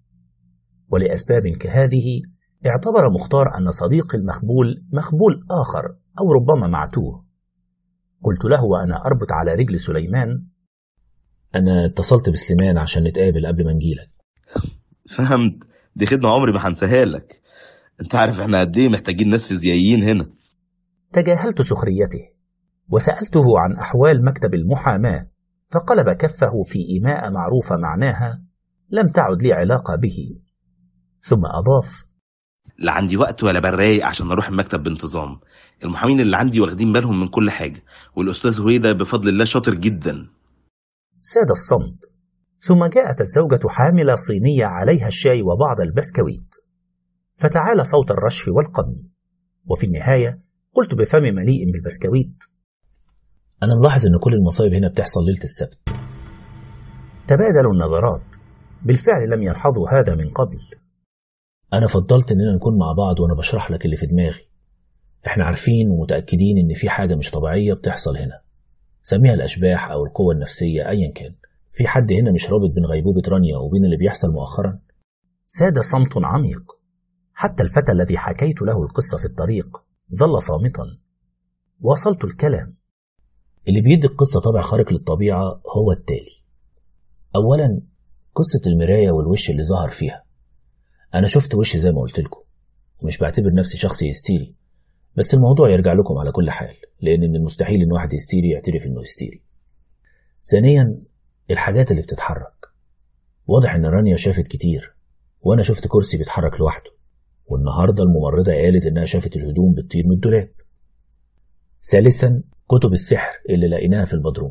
ولأسباب كهذه اعتبر مختار أن صديقي المخبول مخبول آخر أو ربما معتوه قلت له وأنا أربط على رجل سليمان أنا اتصلت بسليمان عشان نتقابل قبل ما نجيلك فهمت دي خدمة عمري ما هنساها لك انت عارف احنا قد ايه محتاجين ناس فيزيائيين هنا تجاهلت سخريته وسألته عن أحوال مكتب المحاماة فقلب كفه في إيماء معروفة معناها لم تعد لي علاقة به ثم أضاف لا عندي وقت ولا برايق عشان اروح المكتب بانتظام المحامين اللي عندي واخدين بالهم من كل حاجة والأستاذ هويدا بفضل الله شاطر جدا ساد الصمت ثم جاءت الزوجة حاملة صينية عليها الشاي وبعض البسكويت فتعالى صوت الرشف والقم وفي النهاية قلت بفم مليء بالبسكويت أنا ملاحظ إن كل المصايب هنا بتحصل ليلة السبت تبادلوا النظرات بالفعل لم يلحظوا هذا من قبل أنا فضلت إننا نكون مع بعض وأنا بشرح لك اللي في دماغي إحنا عارفين ومتأكدين إن في حاجة مش طبيعية بتحصل هنا سميها الأشباح أو القوة النفسية أيا كان في حد هنا مش رابط بين غيبوبة رانيا وبين اللي بيحصل مؤخرا ساد صمت عميق حتى الفتى الذي حكيت له القصة في الطريق ظل صامتا واصلت الكلام اللي بيدي القصة طابع خارق للطبيعة هو التالي أولا قصة المراية والوش اللي ظهر فيها أنا شفت وش زي ما قلت لكم ومش بعتبر نفسي شخص هستيري بس الموضوع يرجع لكم على كل حال لأن من المستحيل إن واحد هستيري يعترف إنه هستيري ثانيا الحاجات اللي بتتحرك واضح إن رانيا شافت كتير وأنا شفت كرسي بيتحرك لوحده والنهاردة الممرضة قالت إنها شافت الهدوم بتطير من الدولاب ثالثا كتب السحر اللي لقيناها في البدروم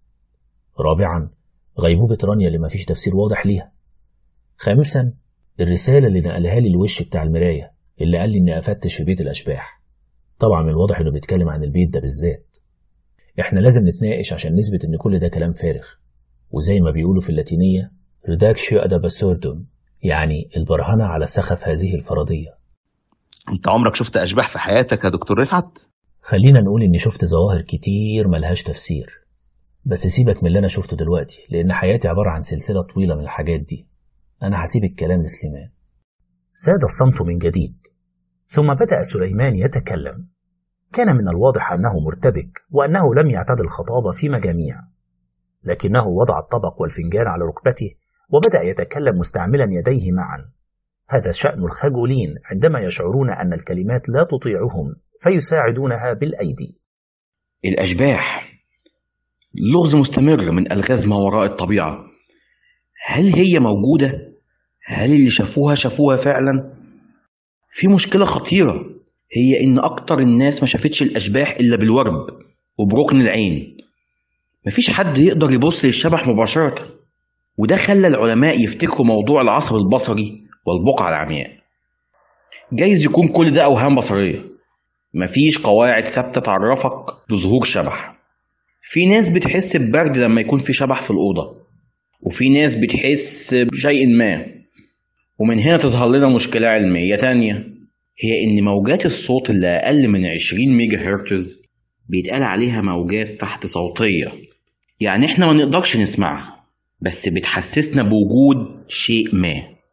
رابعا غيبوبة رانيا اللي مفيش تفسير واضح ليها خامسا الرسالة اللي نقلها لي الوش بتاع المراية اللي قال لي إني أفتش في بيت الأشباح طبعا من الواضح إنه بيتكلم عن البيت ده بالذات إحنا لازم نتناقش عشان نثبت إن كل ده كلام فارغ وزي ما بيقولوا في اللاتينية ريداكشيو أدا باسوردوم يعني البرهنة على سخف هذه الفرضية انت عمرك شفت اشباح في حياتك يا دكتور رفعت خلينا نقول إني شفت ظواهر كتير ملهاش تفسير بس سيبك من اللي أنا شفته دلوقتي لأن حياتي عبارة عن سلسلة طويلة من الحاجات دي أنا هسيب الكلام لسليمان ساد الصمت من جديد ثم بدأ سليمان يتكلم كان من الواضح أنه مرتبك وأنه لم يعتد الخطاب في مجاميع لكنه وضع الطبق والفنجان على ركبته وبدأ يتكلم مستعملا يديه معا هذا شأن الخجولين عندما يشعرون أن الكلمات لا تطيعهم فيساعدونها بالأيدي الأشباح لغز مستمر من ألغاز ما وراء الطبيعة هل هي موجودة؟ هل اللي شافوها شافوها فعلا؟ في مشكلة خطيرة هي إن أكتر الناس ما شافتش الأشباح إلا بالورب وبركن العين مفيش حد يقدر يبص للشبح مباشرة وده خلى العلماء يفتكروا موضوع العصب البصري والبقعة العمياء جايز يكون كل ده أوهام بصرية مفيش قواعد ثابتة تعرفك بظهور شبح في ناس بتحس ببرد لما يكون في شبح في الأوضة وفي ناس بتحس بشيء ما ومن هنا تظهر لنا مشكلة علمية تانية هي إن موجات الصوت اللي أقل من 20 ميجا هرتز بيتقال عليها موجات تحت صوتية يعني إحنا ما نقدرش نسمعها بس بتحسسنا بوجود شيء ما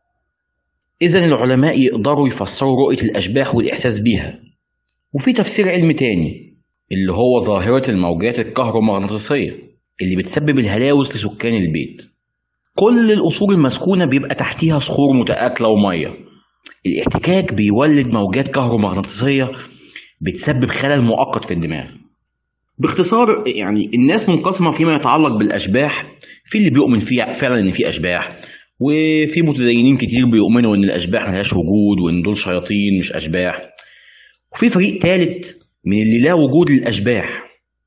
إذا العلماء يقدروا يفسروا رؤية الأشباح والإحساس بيها وفي تفسير علمي تاني اللي هو ظاهرة الموجات الكهرومغناطيسية اللي بتسبب الهلاوس لسكان البيت كل القصور المسكونة بيبقى تحتيها صخور متآكلة ومية الاحتكاك بيولد موجات كهرومغناطيسية بتسبب خلل مؤقت في الدماغ باختصار يعني الناس منقسمة فيما يتعلق بالأشباح في اللي بيؤمن فيه فعلا إن في أشباح وفي متدينين كتير بيؤمنوا إن الأشباح ملهاش وجود وإن دول شياطين مش أشباح وفي فريق ثالث من اللي لا وجود للأشباح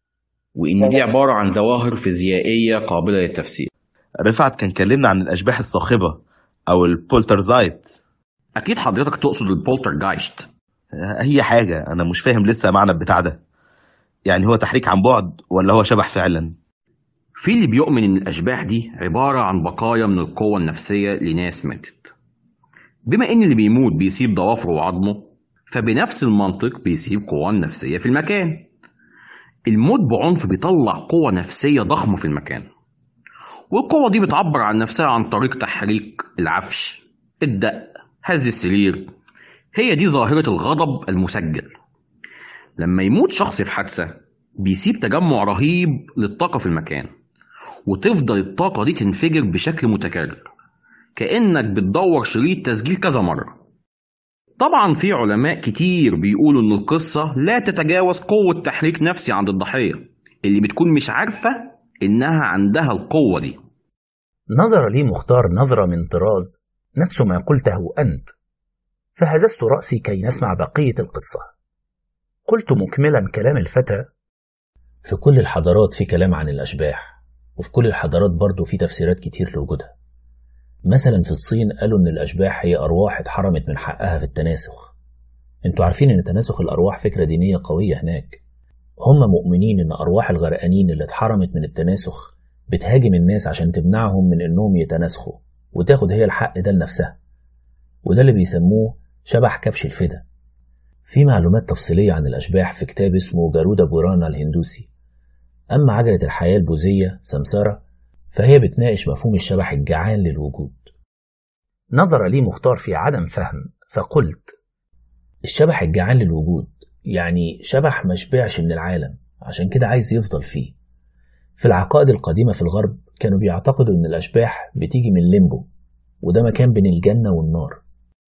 وإن دي عبارة عن ظواهر فيزيائية قابلة للتفسير رفعت كان كلمنا عن الاشباح الصاخبه او البولترزايت أكيد حضرتك تقصد البولترجايشت هي حاجه انا مش فاهم لسه معنى البتاع ده يعني هو تحريك عن بعد ولا هو شبح فعلا في اللي بيؤمن إن الأشباح دي عبارة عن بقايا من القوة النفسية لناس ماتت بما إن اللي بيموت بيسيب ضوافره وعظمه فبنفس المنطق بيسيب قوة نفسية في المكان الموت بعنف بيطلع قوة نفسية ضخمة في المكان والقوة دي بتعبر عن نفسها عن طريق تحريك العفش الدق هز السرير هي دي ظاهرة الغضب المسجل لما يموت شخص في حادثة بيسيب تجمع رهيب للطاقة في المكان وتفضل الطاقة دي تنفجر بشكل متكرر كأنك بتدور شريط تسجيل كذا مرة طبعا في علماء كتير بيقولوا ان القصة لا تتجاوز قوة تحريك نفسي عند الضحية اللي بتكون مش عارفة انها عندها القوة دي نظر لي مختار نظرة من طراز نفس ما قلته أنت فهززت رأسي كي نسمع بقية القصة قلت مكملا كلام الفتى في كل الحضارات في كلام عن الأشباح وفي كل الحضارات برضو في تفسيرات كتير لوجودها مثلا في الصين قالوا إن الأشباح هي أرواح اتحرمت من حقها في التناسخ انتوا عارفين إن تناسخ الأرواح فكرة دينية قوية هناك هم مؤمنين إن أرواح الغرقانين اللي اتحرمت من التناسخ بتهاجم الناس عشان تمنعهم من إنهم يتناسخوا وتاخد هي الحق ده لنفسها وده اللي بيسموه شبح كبش الفدا في معلومات تفصيلية عن الأشباح في كتاب اسمه جارودة بورانا الهندوسي أما عجلة الحياة البوذية سمسارة فهي بتناقش مفهوم الشبح الجعان للوجود نظر لي مختار في عدم فهم فقلت الشبح الجعان للوجود يعني شبح مشبعش من العالم عشان كده عايز يفضل فيه في العقائد القديمة في الغرب كانوا بيعتقدوا إن الأشباح بتيجي من ليمبو وده مكان بين الجنة والنار